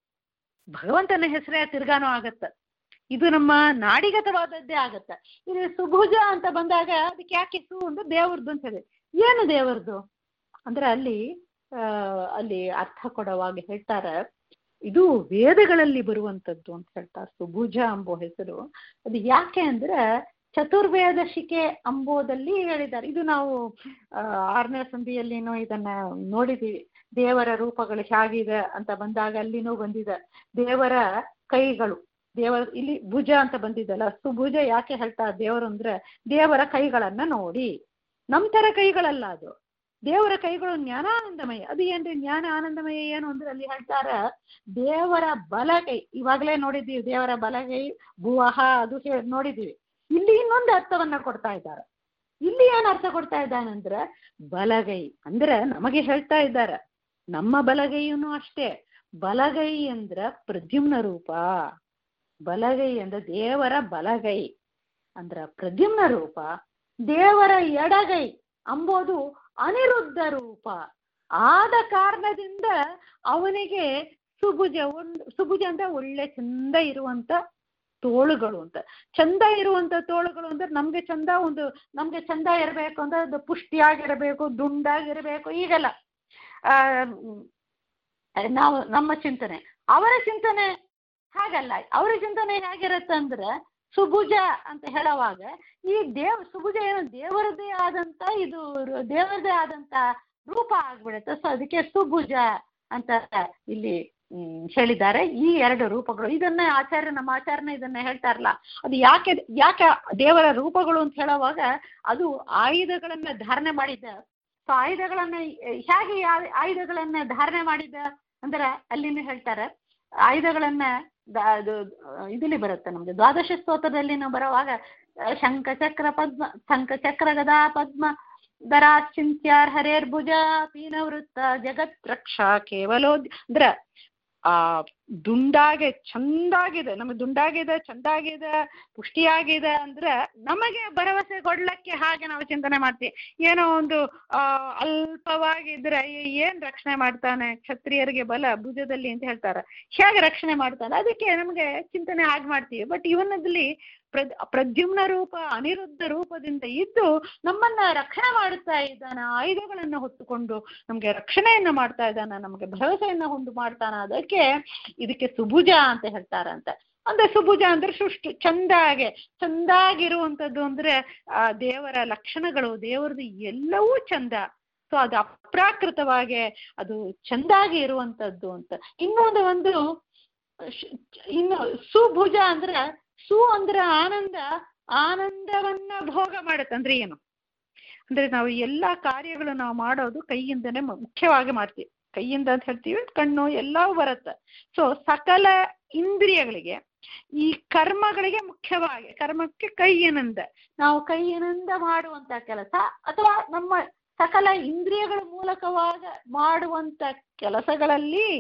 S2: ಭಗವಂತನ ಹೆಸರೇ ತಿರ್ಗಾನೂ ಆಗತ್ತ ಇದು ನಮ್ಮ ನಾಡಿಗತವಾದದ್ದೇ ಆಗತ್ತ ಇದು ಸುಭುಜ ಅಂತ ಬಂದಾಗ ಅದಕ್ಕೆ ಯಾಕೆ ಸು ಅಂದ್ರೆ ದೇವ್ರದ್ದು ಅಂತ ಹೇಳಿ ಏನು ದೇವರದು ಅಂದ್ರೆ ಅಲ್ಲಿ ಆ ಅಲ್ಲಿ ಅರ್ಥ ಕೊಡುವಾಗ ಹೇಳ್ತಾರೆ ಇದು ವೇದಗಳಲ್ಲಿ ಬರುವಂತದ್ದು ಅಂತ ಹೇಳ್ತಾರೆ ಸುಭುಜ ಎಂಬೋ ಹೆಸರು ಅದು ಯಾಕೆ ಅಂದ್ರೆ ಚತುರ್ವೇದ ಶಿಕೆ ಅಂಬೋದಲ್ಲಿ ಹೇಳಿದ್ದಾರೆ ಇದು ನಾವು ಆ, ಆರನೇ ಸಂಧಿಯಲ್ಲಿನೂ ಇದನ್ನ ನೋಡಿದೀವಿ ದೇವರ ರೂಪಗಳು ಹೇಗಿದೆ ಅಂತ ಬಂದಾಗ ಅಲ್ಲಿನೂ ಬಂದಿದೆ ದೇವರ ಕೈಗಳು ದೇವರ ಇಲ್ಲಿ ಭುಜ ಅಂತ ಬಂದಿದ್ದಲ್ಲ ಸುಭುಜ ಯಾಕೆ ಹೇಳ್ತಾರೆ ದೇವರು ಅಂದ್ರೆ ದೇವರ ಕೈಗಳನ್ನ ನೋಡಿ ನಮ್ ತರ ಕೈಗಳಲ್ಲ ಅದು ದೇವರ ಕೈಗಳು ಜ್ಞಾನಾನಂದಮಯ ಅದು ಏನ್ರಿ ಜ್ಞಾನ ಆನಂದಮಯ ಏನು ಅಂದ್ರೆ ಅಲ್ಲಿ ಹೇಳ್ತಾರ ದೇವರ ಬಲಗೈ ಇವಾಗಲೇ ನೋಡಿದ್ದೀವಿ ದೇವರ ಬಲಗೈ ಭುವಹ ಅದು ಹೇ- ನೋಡಿದ್ದೀವಿ ಇಲ್ಲಿ ಇನ್ನೊಂದು ಅರ್ಥವನ್ನ ಕೊಡ್ತಾ ಇದ್ದಾರೆ ಇಲ್ಲಿ ಏನ್ ಅರ್ಥ ಕೊಡ್ತಾ ಇದ್ದಾನಂದ್ರೆ ಬಲಗೈ ಅಂದ್ರೆ ನಮಗೆ ಹೇಳ್ತಾ ಇದ್ದಾರೆ ನಮ್ಮ ಬಲಗೈಯುನು ಅಷ್ಟೇ ಬಲಗೈ ಅಂದ್ರ ಪ್ರದ್ಯುಮ್ನ ರೂಪ ಬಲಗೈ ಅಂದ್ರೆ ದೇವರ ಬಲಗೈ ಅಂದ್ರ ಪ್ರದ್ಯುಮ್ನ ರೂಪ ದೇವರ ಎಡಗೈ ಅಂಬೋದು ಅನಿರುದ್ಧ ರೂಪ ಆದ ಕಾರಣದಿಂದ ಅವನಿಗೆ ಸುಭುಜ ಒಂದು ಸುಭುಜ ಅಂದ್ರೆ ಒಳ್ಳೆ ಚಂದ ಇರುವಂತ ತೋಳುಗಳು ಅಂತ ಚಂದ ಇರುವಂತ ತೋಳುಗಳು ಅಂದ್ರೆ ನಮ್ಗೆ ಚಂದ ಒಂದು ನಮ್ಗೆ ಚಂದ ಇರಬೇಕು ಅಂದ್ರೆ ಅದು ಪುಷ್ಟಿಯಾಗಿರಬೇಕು ದುಂಡಾಗಿರಬೇಕು ಈಗೆಲ್ಲ ಆ ಮ್, ನಾವು ನಮ್ಮ ಚಿಂತನೆ ಅವರ ಚಿಂತನೆ ಹಾಗಲ್ಲ ಅವರ ಚಿಂತನೆ ಹೇಗಿರುತ್ತೆ ಅಂದ್ರೆ ಸುಭುಜ ಅಂತ ಹೇಳುವಾಗ ಈ ದೇವ್ ಸುಭುಜ ಏನು ದೇವರದೇ ಆದಂತ ಇದು ರು- ದೇವರದೇ ಆದಂತ ರೂಪ ಆಗ್ಬಿಡುತ್ತೆ ಸೊ ಅದಕ್ಕೆ ಸುಭುಜ ಅಂತ ಇಲ್ಲಿ ಹ್ಮ್, ಹೇಳಿದ್ದಾರೆ ಈ ಎರಡು ರೂಪಗಳು ಇದನ್ನ ಆಚಾರ್ಯ ನಮ್ಮ ಆಚಾರ್ಯನ ಇದನ್ನ ಹೇಳ್ತಾರಲ್ಲ ಅದು ಯಾಕೆ ಯಾಕೆ ದೇವರ ರೂಪಗಳು ಅಂತ ಹೇಳುವಾಗ ಅದು ಆಯುಧಗಳನ್ನ ಧಾರಣೆ ಮಾಡಿದ್ದ ಸೊ ಆಯುಧಗಳನ್ನ ಹೇಗೆ ಯಾವ- ಆಯುಧಗಳನ್ನ ಧಾರಣೆ ಮಾಡಿದ್ದ ಅಂದ್ರೆ ಅಲ್ಲಿನೂ ಹೇಳ್ತಾರೆ ಆಯುಧಗಳನ್ನ ದ- ಅದು ಇದರಲ್ಲಿ ಬರುತ್ತೆ ನಮ್ಗೆ ದ್ವಾದಶ ಸ್ತೋತ್ರದಲ್ಲಿ ನಾವು ಬರುವಾಗ ಆ, ಶಂಖ ಚಕ್ರ ಪದ್ಮ ಶಂಖ ಚಕ್ರ ಗದಾ ಪದ್ಮ ದರಾಚಿಂತ್ಯಾರ್ ಹರೇರ್ಭುಜ ಪೀನವೃತ್ತ ಜಗತ್ ರಕ್ಷಾ ಕೇವಲೋ ಅಂದ್ರ ಆ ದುಂಡಾಗೆ ಚಂದಾಗಿದೆ ನಮಗೆ ದುಂಡಾಗಿದೆ ಚಂದಾಗಿದೆ ಪುಷ್ಟಿಯಾಗಿದೆ ಅಂದ್ರೆ ನಮಗೆ ಭರವಸೆ ಕೊಡ್ಲಕ್ಕೆ ಹಾಗೆ ನಾವು ಚಿಂತನೆ ಮಾಡ್ತೀವಿ ಏನೋ ಒಂದು ಆ ಅಲ್ಪವಾಗಿದ್ರೆ ಏ- ಏನ್ ರಕ್ಷಣೆ ಮಾಡ್ತಾನೆ ಕ್ಷತ್ರಿಯರಿಗೆ ಬಲ ಭುಜದಲ್ಲಿ ಅಂತ ಹೇಳ್ತಾರೆ ಹೇಗೆ ರಕ್ಷಣೆ ಮಾಡ್ತಾನೆ ಅದಕ್ಕೆ ನಮಗೆ ಚಿಂತನೆ ಹಾಗೆ ಮಾಡ್ತೀವಿ ಬಟ್ ಇವನದಲ್ಲಿ ಪ್ರದ್ ಪ್ರದ್ಯುಮ್ನ ರೂಪ ಅನಿರುದ್ಧ ರೂಪದಿಂದ ಇದ್ದು ನಮ್ಮನ್ನ ರಕ್ಷಣೆ ಮಾಡುತ್ತಾ ಇದ್ದಾನೆ ಆಯುಧಗಳನ್ನ ಹೊತ್ತುಕೊಂಡು ನಮ್ಗೆ ರಕ್ಷಣೆಯನ್ನ ಮಾಡ್ತಾ ಇದ್ದಾನೆ ನಮಗೆ ಭರವಸೆಯನ್ನ ಹೊಂದು ಮಾಡ್ತಾನ ಅದಕ್ಕೆ ಇದಕ್ಕೆ ಸುಭುಜ ಅಂತ ಹೇಳ್ತಾರಂತೆ ಅಂದ್ರೆ ಸುಭುಜ ಅಂದ್ರೆ ಸೃಷ್ಟಿ ಚಂದಾಗೆ ಚಂದಾಗಿರುವಂತದ್ದು ಅಂದ್ರೆ ಆ ದೇವರ ಲಕ್ಷಣಗಳು ದೇವರದು ಎಲ್ಲವೂ ಚಂದ ಸೊ ಅದು ಅಪ್ರಾಕೃತವಾಗಿ ಅದು ಚಂದಾಗಿ ಇರುವಂತದ್ದು ಅಂತ ಇನ್ನೊಂದು ಒಂದು ಶ್- ಇನ್ನು ಸುಭುಜ ಅಂದ್ರೆ ಸು ಅಂದ್ರೆ ಆನಂದ ಆನಂದವನ್ನ ಭೋಗ ಮಾಡುತ್ತೆ ಅಂದ್ರೆ ಏನು ಅಂದ್ರೆ ನಾವು ಎಲ್ಲಾ ಕಾರ್ಯಗಳು ನಾವು ಮಾಡೋದು ಕೈಯಿಂದನೇ ಮು- ಮುಖ್ಯವಾಗಿ ಮಾಡ್ತೀವಿ ಕೈಯಿಂದ ಅಂತ ಹೇಳ್ತೀವಿ ಕಣ್ಣು ಎಲ್ಲವೂ ಬರುತ್ತೆ ಸೊ ಸಕಲ ಇಂದ್ರಿಯಗಳಿಗೆ ಈ ಕರ್ಮಗಳಿಗೆ ಮುಖ್ಯವಾಗಿ ಕರ್ಮಕ್ಕೆ ಕೈಯಿನಿಂದ ನಾವು ಕೈಯಿನಿಂದ ಮಾಡುವಂತ ಕೆಲಸ ಅಥವಾ ನಮ್ಮ ಸಕಲ ಇಂದ್ರಿಯಗಳ ಮೂಲಕವಾಗ ಮಾಡುವಂತ ಕೆಲಸಗಳಲ್ಲಿ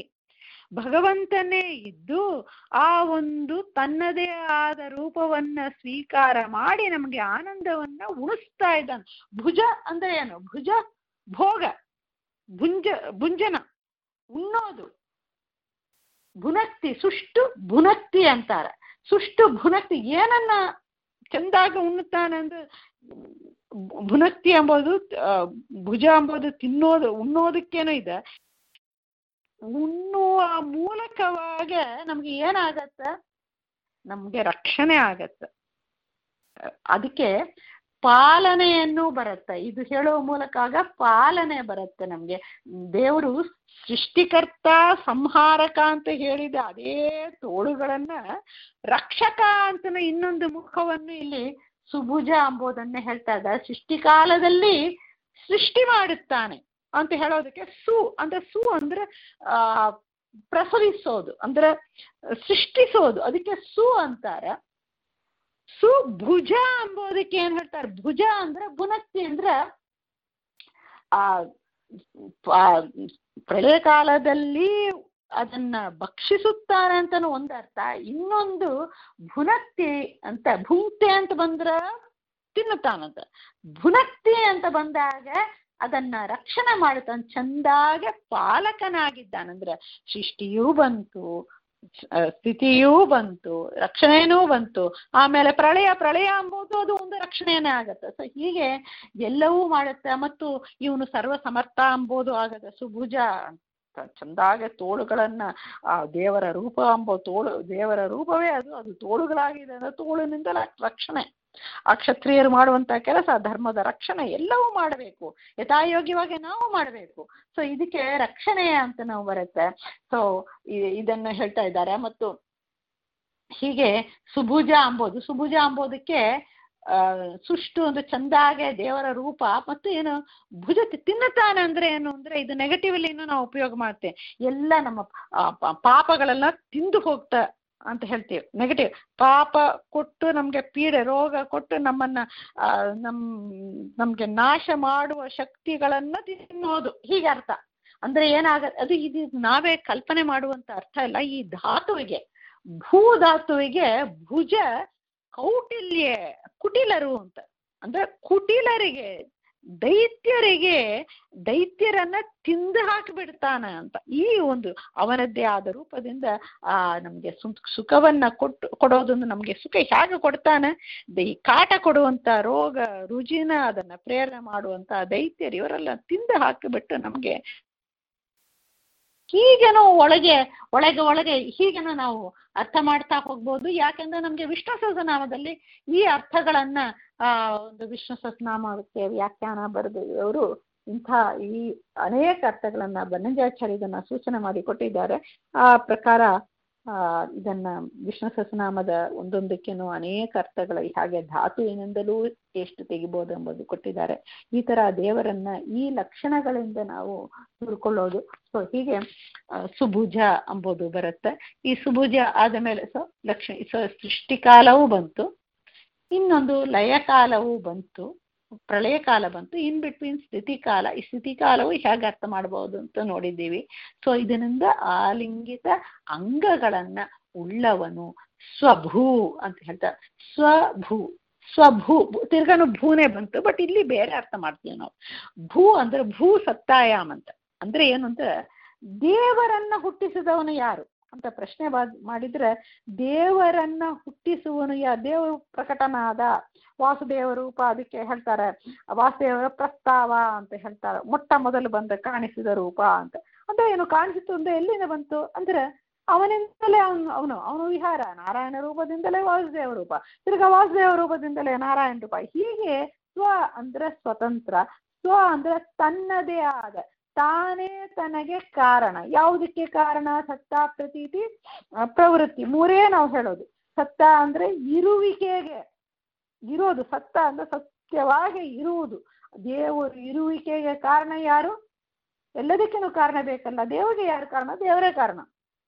S2: ಭಗವಂತನೇ ಇದ್ದು ಆ ಒಂದು ತನ್ನದೇ ಆದ ರೂಪವನ್ನ ಸ್ವೀಕಾರ ಮಾಡಿ ನಮಗೆ ಆನಂದವನ್ನ ಉಣಿಸ್ತಾ ಇದ್ದಾನೆ ಭುಜ ಅಂದ್ರೆ ಏನು ಭುಜ ಭೋಗ ಭುಂಜ ಭುಂಜನ ಉಣ್ಣೋದು ಭುನಕ್ತಿ ಸುಷ್ಟು ಭುನಕ್ತಿ ಅಂತಾರ ಸುಷ್ಟು ಭುನಕ್ತಿ ಏನನ್ನ ಚಂದಾಗ ಉಣ್ಣುತ್ತಾನೆ ಅಂದ್ರೆ ಭುನಕ್ತಿ ಎಂಬುದು ಆ, ಭುಜ ಎಂಬುದು ತಿನ್ನೋದು ಉಣ್ಣೋದಕ್ಕೇನೋ ಇದೆ ಉಣ್ಣುವ ಮೂಲಕವಾಗ ನಮ್ಗೆ ಏನಾಗತ್ತ ನಮ್ಗೆ ರಕ್ಷಣೆ ಆಗತ್ತ ಅದಕ್ಕೆ ಪಾಲನೆಯನ್ನು ಬರುತ್ತೆ ಇದು ಹೇಳುವ ಮೂಲಕ ಪಾಲನೆ ಬರುತ್ತೆ ನಮ್ಗೆ ದೇವರು ಸೃಷ್ಟಿಕರ್ತ ಸಂಹಾರಕ ಅಂತ ಹೇಳಿದ ಅದೇ ತೋಳುಗಳನ್ನ ರಕ್ಷಕ ಅಂತ ಇನ್ನೊಂದು ಮುಖವನ್ನು ಇಲ್ಲಿ ಸುಭುಜ ಎಂಬುದನ್ನ ಹೇಳ್ತಾ ಇದ್ದಾರೆ ಸೃಷ್ಟಿಕಾಲದಲ್ಲಿ ಸೃಷ್ಟಿ ಮಾಡುತ್ತಾನೆ ಅಂತ ಹೇಳೋದಕ್ಕೆ ಸು ಅಂದ್ರೆ ಸು ಅಂದ್ರೆ ಆ ಪ್ರಸವಿಸೋದು ಅಂದ್ರೆ ಸೃಷ್ಟಿಸೋದು ಅದಕ್ಕೆ ಸು ಅಂತಾರೆ ಸುಭುಜ ಎಂಬುದಕ್ಕೆ ಏನ್ ಹೇಳ್ತಾರೆ ಭುಜ ಅಂದ್ರೆ ಬುನಕ್ತಿ ಅಂದ್ರೆ ಆ ಪ- ಪ್ರಳಯ ಕಾಲದಲ್ಲಿ ಅದನ್ನ ಭಕ್ಷಿಸುತ್ತಾರೆ ಅಂತಾನು ಒಂದು ಅರ್ಥ ಇನ್ನೊಂದು ಭುನಕ್ತಿ ಅಂತ ಭುಂಕ್ತೆ ಅಂತ ಬಂದ್ರ ತಿನ್ನುತ್ತಾನಂತ ಭುನಕ್ತಿ ಅಂತ ಬಂದಾಗ ಅದನ್ನ ರಕ್ಷಣೆ ಮಾಡ್ತಾನೆ ಚಂದಾಗೆ ಪಾಲಕನಾಗಿದ್ದಾನಂದ್ರೆ ಸೃಷ್ಟಿಯೂ ಬಂತು ಆ, ಸ್ಥಿತಿಯೂ ಬಂತು ರಕ್ಷಣೆನೂ ಬಂತು ಆಮೇಲೆ ಪ್ರಳಯ ಪ್ರಳಯ ಅಂಬೋದು ಅದು ಒಂದು ರಕ್ಷಣೆಯೇ ಆಗತ್ತೆ ಸೊ ಹೀಗೆ ಎಲ್ಲವೂ ಮಾಡುತ್ತೆ ಮತ್ತು ಇವನು ಸರ್ವ ಸಮರ್ಥ ಅಂಬೋದು ಆಗತ್ತೆ ಸುಭುಜ ಅಂತ ಚಂದಾಗೆ ತೋಳುಗಳನ್ನ ಆ ದೇವರ ರೂಪ ಅಂಬೋ ತೋಳು ದೇವರ ರೂಪವೇ ಅದು ಅದು ತೋಳುಗಳಾಗಿದೆ ಅಂದ್ರೆ ತೋಳಿನಿಂದ ರಕ್ಷಣೆ ಆ ಕ್ಷತ್ರಿಯರು ಮಾಡುವಂತ ಕೆಲಸ ಧರ್ಮದ ರಕ್ಷಣೆ ಎಲ್ಲವೂ ಮಾಡಬೇಕು ಯಥಾಯೋಗ್ಯವಾಗಿ ನಾವು ಮಾಡಬೇಕು ಸೊ ಇದಕ್ಕೆ ರಕ್ಷಣೆ ಅಂತ ನಾವು ಬರುತ್ತೆ ಸೊ ಇದನ್ನು ಹೇಳ್ತಾ ಇದ್ದಾರೆ ಮತ್ತು ಹೀಗೆ ಸುಭುಜ ಅಂಬೋದು ಸುಭುಜ ಅಂಬೋದಕ್ಕೆ ಆ ಸುಷ್ಟು ಒಂದು ಚಂದಾಗೆ ದೇವರ ರೂಪ ಮತ್ತು ಏನು ಭುಜ ತಿ- ತಿನ್ನುತ್ತಾನೆ ಅಂದ್ರೆ ಏನು ಅಂದ್ರೆ ಇದು ನೆಗೆಟಿವ್ಲಿ ನಾವು ಉಪಯೋಗ ಮಾಡ್ತೇವೆ ಎಲ್ಲ ನಮ್ಮ ಆ, ಪ- ಪಾಪಗಳೆಲ್ಲ ತಿಂದು ಹೋಗ್ತಾ ಅಂತ ಹೇಳ್ತೀವಿ ನೆಗೆಟಿವ್ ಪಾಪ ಕೊಟ್ಟು ನಮ್ಗೆ ಪೀಡೆ ರೋಗ ಕೊಟ್ಟು ನಮ್ಮನ್ನ ಆ, ನಮ್ ನಮ್ಗೆ ನಾಶ ಮಾಡುವ ಶಕ್ತಿಗಳನ್ನ ತಿನ್ನೋದು ಹೀಗೆ ಅರ್ಥ ಅಂದ್ರೆ ಏನಾಗ ಅದು ಇದು ನಾವೇ ಕಲ್ಪನೆ ಮಾಡುವಂತ ಅರ್ಥ ಇಲ್ಲ ಈ ಧಾತುವಿಗೆ ಭೂ ಧಾತುವಿಗೆ ಭುಜ ಕೌಟಿಲ್ಯ ಕುಟಿಲರು ಅಂತ ಅಂದ್ರೆ ಕುಟಿಲರಿಗೆ ದೈತ್ಯರಿಗೆ ದೈತ್ಯರನ್ನ ತಿಂದು ಹಾಕಿಬಿಡ್ತಾನ ಅಂತ ಈ ಒಂದು ಅವನದ್ದೇ ಆದ ರೂಪದಿಂದ ಆ ನಮ್ಗೆ ಸು- ಸುಖವನ್ನ ಕೊಟ್ಟು ಕೊಡೋದೊಂದು ನಮ್ಗೆ ಸುಖ ಹೇಗೆ ಕೊಡ್ತಾನೆ ಈ ಕಾಟ ಕೊಡುವಂತ ರೋಗ ರುಜಿನ ಅದನ್ನ ಪ್ರೇರಣೆ ಮಾಡುವಂತ ದೈತ್ಯರು ಇವರೆಲ್ಲ ತಿಂದು ಹಾಕಿಬಿಟ್ಟು ನಮ್ಗೆ ಹೀಗೇನೋ ಒಳಗೆ ಒಳಗೆ ಒಳಗೆ ಹೀಗೇನೋ ನಾವು ಅರ್ಥ ಮಾಡ್ತಾ ಹೋಗ್ಬೋದು ಯಾಕೆಂದ್ರೆ ನಮ್ಗೆ ವಿಷ್ಣು ಸಹಸ್ರನಾಮದಲ್ಲಿ ಈ ಅರ್ಥಗಳನ್ನ ಆ ಒಂದು ವಿಷ್ಣು ಸಹಸ್ರನಾಮಕ್ಕೆ ವ್ಯಾಖ್ಯಾನ ಬರೆದು ಅವರು ಇಂಥ ಈ ಅನೇಕ ಅರ್ಥಗಳನ್ನ ಬನ್ನಂಜಾಚಾರ್ಯ ಇದನ್ನ ಸೂಚನೆ ಮಾಡಿ ಕೊಟ್ಟಿದ್ದಾರೆ ಆ ಪ್ರಕಾರ ಆ ಇದನ್ನ ವಿಷ್ಣು ಸಹಸ್ರನಾಮದ ಒಂದೊಂದಕ್ಕೇನು ಅನೇಕ ಅರ್ಥಗಳ ಹಾಗೆ ಧಾತುವಿನಿಂದಲೂ ಎಷ್ಟು ತೆಗಿಬೋದು ಎಂಬುದು ಕೊಟ್ಟಿದ್ದಾರೆ ಈ ತರ ದೇವರನ್ನ ಈ ಲಕ್ಷಣಗಳಿಂದ ನಾವು ತಿಳ್ಕೊಳ್ಳೋದು ಸೊ ಹೀಗೆ ಆ, ಸುಭುಜ ಅಂಬೋದು ಬರುತ್ತೆ ಈ ಸುಭುಜ ಆದ ಮೇಲೆ ಸೊ ಲಕ್ಷ ಸೊ ಸೃಷ್ಟಿಕಾಲವೂ ಬಂತು ಇನ್ನೊಂದು ಲಯಕಾಲವೂ ಬಂತು ಪ್ರಳಯ ಕಾಲ ಬಂತು ಇನ್ ಬಿಟ್ವೀನ್ ಸ್ಥಿತಿಕಾಲ ಈ ಸ್ಥಿತಿಕಾಲವು ಹೇಗೆ ಅರ್ಥ ಮಾಡಬಹುದು ಅಂತ ನೋಡಿದ್ದೀವಿ ಸೊ ಇದರಿಂದ ಆಲಿಂಗಿತ ಅಂಗಗಳನ್ನ ಉಳ್ಳವನು ಸ್ವಭೂ ಅಂತ ಹೇಳ್ತಾರೆ ಸ್ವಭೂ ಸ್ವಭೂ ಭೂ- ತಿರ್ಗಾನು ಭೂನೇ ಬಂತು ಬಟ್ ಇಲ್ಲಿ ಬೇರೆ ಅರ್ಥ ಮಾಡ್ತೀವಿ ನಾವು ಭೂ ಅಂದ್ರೆ ಭೂ ಸತ್ತಾಯಾಮ್ ಅಂತ ಅಂದ್ರೆ ಏನು ಅಂದ್ರೆ ದೇವರನ್ನ ಹುಟ್ಟಿಸಿದವನು ಯಾರು ಅಂತ ಪ್ರಶ್ನೆ ಬಾ- ಮಾಡಿದ್ರೆ ದೇವರನ್ನ ಹುಟ್ಟಿಸುವನು ಯಾ ದೇವರು ಪ್ರಕಟನಾದ ವಾಸುದೇವ ರೂಪ ಅದಕ್ಕೆ ಹೇಳ್ತಾರೆ ವಾಸುದೇವರ ಪ್ರಸ್ತಾವ ಅಂತ ಹೇಳ್ತಾರೆ ಮೊಟ್ಟ ಮೊದಲು ಬಂದ ಕಾಣಿಸಿದ ರೂಪ ಅಂತ ಅಂದ್ರೆ ಏನು ಕಾಣಿಸಿತು ಅಂದ್ರೆ ಎಲ್ಲಿಂದ ಬಂತು ಅಂದ್ರೆ ಅವನಿಂದಲೇ ಅವನು ಅವನು ಅವನು ವಿಹಾರ ನಾರಾಯಣ ರೂಪದಿಂದಲೇ ವಾಸುದೇವ ರೂಪ ತಿರ್ಗಾ ವಾಸುದೇವ ರೂಪದಿಂದಲೇ ನಾರಾಯಣ ರೂಪ ಹೀಗೆ ಸ್ವ ಅಂದ್ರೆ ಸ್ವತಂತ್ರ ಸ್ವ ಅಂದ್ರೆ ತನ್ನದೇ ಆದ ತಾನೇ ತನಗೆ ಕಾರಣ ಯಾವುದಕ್ಕೆ ಕಾರಣ ಸತ್ತ ಪ್ರತೀತಿ ಆ, ಪ್ರವೃತ್ತಿ ಮೂರೇ ನಾವು ಹೇಳೋದು ಸತ್ತ ಅಂದ್ರೆ ಇರುವಿಕೆಗೆ ಇರೋದು ಸತ್ತ ಅಂದ್ರೆ ಸತ್ಯವಾಗಿ ಇರುವುದು ದೇವರು ಇರುವಿಕೆಗೆ ಕಾರಣ ಯಾರು ಎಲ್ಲದಕ್ಕೇನು ಕಾರಣ ಬೇಕಲ್ಲ ದೇವರಿಗೆ ಯಾರು ಕಾರಣ ದೇವರೇ ಕಾರಣ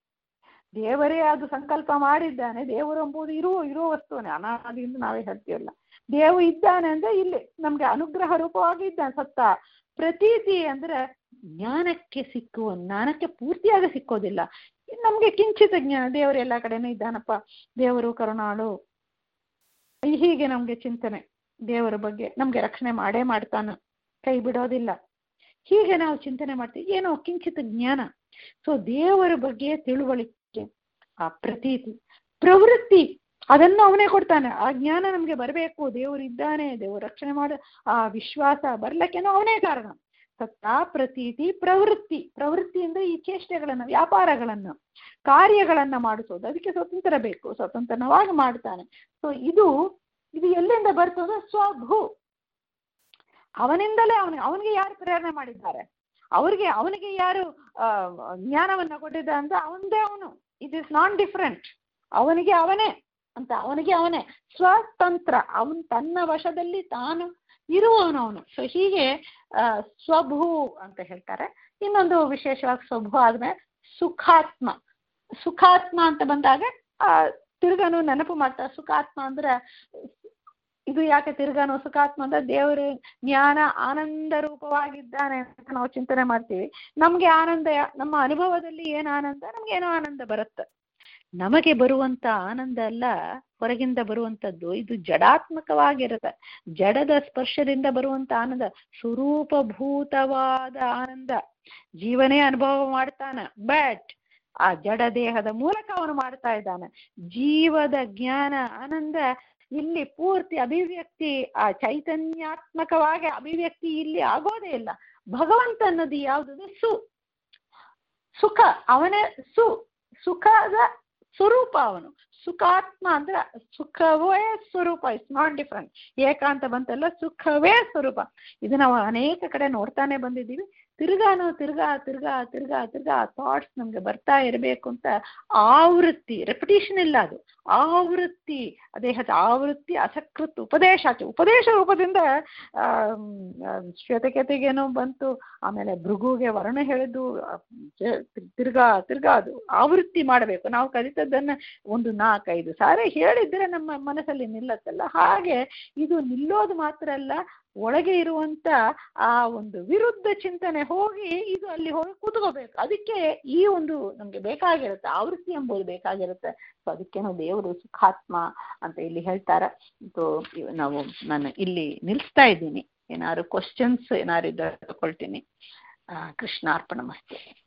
S2: ದೇವರೇ ಅದು ಸಂಕಲ್ಪ ಮಾಡಿದ್ದಾನೆ ದೇವರು ಎಂಬುದು ಇರುವ ಇರುವ ವಸ್ತುವೇ ಅನಾದಿಯಿಂದ ನಾವೇ ಹೇಳ್ತೀವಲ್ಲ ದೇವು ಇದ್ದಾನೆ ಅಂದ್ರೆ ಇಲ್ಲಿ ನಮ್ಗೆ ಅನುಗ್ರಹ ರೂಪವಾಗಿ ಇದ್ದಾನೆ ಸತ್ತ ಪ್ರತೀತಿ ಅಂದ್ರೆ ಜ್ಞಾನಕ್ಕೆ ಸಿಕ್ಕುವ ಜ್ಞಾನಕ್ಕೆ ಪೂರ್ತಿಯಾಗಿ ಸಿಕ್ಕೋದಿಲ್ಲ ನಮ್ಗೆ ಕಿಂಚಿತ ಜ್ಞಾನ ದೇವರು ಎಲ್ಲ ಕಡೆನೂ ಇದ್ದಾನಪ್ಪ ದೇವರು ಕರುಣಾಳು ಹೀಗೆ ನಮ್ಗೆ ಚಿಂತನೆ ದೇವರ ಬಗ್ಗೆ ನಮ್ಗೆ ರಕ್ಷಣೆ ಮಾಡೇ ಮಾಡ್ತಾನ ಕೈ ಬಿಡೋದಿಲ್ಲ ಹೀಗೆ ನಾವು ಚಿಂತನೆ ಮಾಡ್ತೀವಿ ಏನೋ ಕಿಂಚಿತ ಜ್ಞಾನ ಸೊ ದೇವರ ಬಗ್ಗೆ ತಿಳುವಳಿಕೆ ಆ ಪ್ರತೀತಿ ಪ್ರವೃತ್ತಿ ಅದನ್ನು ಅವನೇ ಕೊಡ್ತಾನೆ ಆ ಜ್ಞಾನ ನಮ್ಗೆ ಬರಬೇಕು ದೇವರು ಇದ್ದಾನೆ ದೇವರು ರಕ್ಷಣೆ ಮಾಡ ಆ ವಿಶ್ವಾಸ ಬರ್ಲಿಕ್ಕೇನೋ ಅವನೇ ಕಾರಣ ಸತ್ತ ಪ್ರತೀತಿ ಪ್ರವೃತ್ತಿ ಪ್ರವೃತ್ತಿ ಅಂದ್ರೆ ಈ ಚೇಷ್ಟೆಗಳನ್ನ ವ್ಯಾಪಾರಗಳನ್ನ ಕಾರ್ಯಗಳನ್ನ ಮಾಡಿಸೋದು ಅದಕ್ಕೆ ಸ್ವತಂತ್ರ ಬೇಕು ಸ್ವತಂತ್ರವಾಗಿ ಮಾಡ್ತಾನೆ ಸೊ ಇದು ಇದು ಎಲ್ಲಿಂದ ಬರ್ತದೆ ಸ್ವಭೂ ಅವನಿಂದಲೇ ಅವನ ಅವನಿಗೆ ಯಾರು ಪ್ರೇರಣೆ ಮಾಡಿದ್ದಾರೆ ಅವ್ರಿಗೆ ಅವನಿಗೆ ಯಾರು ಆ, ಜ್ಞಾನವನ್ನ ಕೊಟ್ಟಿದ್ದ ಅಂತ ಅವನದೇ ಅವನು ಇಟ್ ಇಸ್ ನಾನ್ ಡಿಫ್ರೆಂಟ್ ಅವನಿಗೆ ಅವನೇ ಅಂತ ಅವನಿಗೆ ಅವನೇ ಸ್ವತಂತ್ರ ಅವನ್ ತನ್ನ ವಶದಲ್ಲಿ ತಾನು ಇರುವವನು ಅವನು ಸೊ ಹೀಗೆ ಆ, ಸ್ವಭೂ ಅಂತ ಹೇಳ್ತಾರೆ ಇನ್ನೊಂದು ವಿಶೇಷವಾಗಿ ಸ್ವಭೂ ಆದ್ಮೇಲೆ ಸುಖಾತ್ಮ ಸುಖಾತ್ಮ ಅಂತ ಬಂದಾಗ ಆ ತಿರ್ಗಾನು ನೆನಪು ಮಾಡ್ತಾರೆ ಸುಖಾತ್ಮ ಅಂದ್ರೆ ಇದು ಯಾಕೆ ತಿರ್ಗಾನು ಸುಖಾತ್ಮ ಅಂದ್ರೆ ದೇವರು ಜ್ಞಾನ ಆನಂದ ರೂಪವಾಗಿದ್ದಾನೆ ಅಂತ ನಾವು ಚಿಂತನೆ ಮಾಡ್ತೀವಿ ನಮ್ಗೆ ಆನಂದ ಯಾ- ನಮ್ಮ ಅನುಭವದಲ್ಲಿ ಏನ್ ಆನಂದ ನಮ್ಗೆ ಏನೋ ಆನಂದ ಬರುತ್ತೆ ನಮಗೆ ಬರುವಂತ ಆನಂದ ಅಲ್ಲ ಹೊರಗಿಂದ ಬರುವಂತದ್ದು ಇದು ಜಡಾತ್ಮಕವಾಗಿರುತ್ತೆ ಜಡದ ಸ್ಪರ್ಶದಿಂದ ಬರುವಂತ ಆನಂದ ಸ್ವರೂಪಭೂತವಾದ ಆನಂದ ಜೀವನೇ ಅನುಭವ ಮಾಡ್ತಾನೆ ಬಟ್ ಆ ಜಡ ದೇಹದ ಮೂಲಕ ಅವನು ಮಾಡ್ತಾ ಇದ್ದಾನೆ ಜೀವದ ಜ್ಞಾನ ಆನಂದ ಇಲ್ಲಿ ಪೂರ್ತಿ ಅಭಿವ್ಯಕ್ತಿ ಆ ಚೈತನ್ಯಾತ್ಮಕವಾಗಿ ಅಭಿವ್ಯಕ್ತಿ ಇಲ್ಲಿ ಆಗೋದೇ ಇಲ್ಲ ಭಗವಂತ ಅನ್ನೋದು ಯಾವುದು ಸು ಸುಖ ಅವನೇ ಸು ಸುಖದ ಸ್ವರೂಪ ಅವನು ಸುಖಾತ್ಮ ಅಂದ್ರೆ ಸುಖವೇ ಸ್ವರೂಪ ಇಟ್ಸ್ ನಾಟ್ ಡಿಫ್ರೆಂಟ್ ಏಕಾಂತ ಬಂತಲ್ಲ ಸುಖವೇ ಸ್ವರೂಪ ಇದು ನಾವು ಅನೇಕ ಕಡೆ ನೋಡ್ತಾನೆ ಬಂದಿದ್ದೀವಿ ತಿರ್ಗಾ ನಾವು ತಿರ್ಗಾ ತಿರ್ಗಾ ತಿರ್ಗಾ ತಿರ್ಗಾ ಥಾಟ್ಸ್ ನಮ್ಗೆ ಬರ್ತಾ ಇರಬೇಕು ಅಂತ ಆವೃತ್ತಿ ರೆಪಿಟೇಷನ್ ಇಲ್ಲ ಅದು ಆವೃತ್ತಿ ದೇಹದ ಆವೃತ್ತಿ ಅಸಕೃತ್ ಉಪದೇಶ ಆಚೆ ಉಪದೇಶ ರೂಪದಿಂದ ಶ್ವೇತಕೆತೆಗೇನೋ ಬಂತು ಆಮೇಲೆ ಭೃಗುಗೆ ವರ್ಣ ಹೇಳಿದ್ದು ತಿರ್ಗಾ ತಿರ್ಗಾ ಅದು ಆವೃತ್ತಿ ಮಾಡಬೇಕು ನಾವು ಕಲಿತದ್ದನ್ನ ಒಂದು ನಾಲ್ಕೈದು ಸಾರಿ ಹೇಳಿದ್ರೆ ನಮ್ಮ ಮನಸ್ಸಲ್ಲಿ ನಿಲ್ಲತ್ತಲ್ಲ ಹಾಗೆ ಇದು ನಿಲ್ಲೋದು ಮಾತ್ರ ಅಲ್ಲ ಒಳಗೆ ಇರುವಂತ ಆ ಒಂದು ವಿರುದ್ಧ ಚಿಂತನೆ ಹೋಗಿ ಇದು ಅಲ್ಲಿ ಹೋಗಿ ಕೂತ್ಕೋಬೇಕು ಅದಕ್ಕೆ ಈ ಒಂದು ನಮ್ಗೆ ಬೇಕಾಗಿರುತ್ತೆ ಆವೃತ್ತಿ ಎಂಬುದು ಬೇಕಾಗಿರುತ್ತೆ ಸೊ ಅದಕ್ಕೇನೋ ದೇವರು ಸುಖಾತ್ಮ ಅಂತ ಇಲ್ಲಿ ಹೇಳ್ತಾರೆ ಸೊ ನಾವು ನಾನು ಇಲ್ಲಿ ನಿಲ್ಲಿಸ್ತಾ ಇದ್ದೀನಿ ಏನಾದ್ರು ಕ್ವಶನ್ಸ್ ಏನಾದ್ರು ಇದ್ದರೆ ತಗೊಳ್ತೀನಿ ಕೃಷ್ಣಾರ್ಪಣ ಮಸ್ತೆ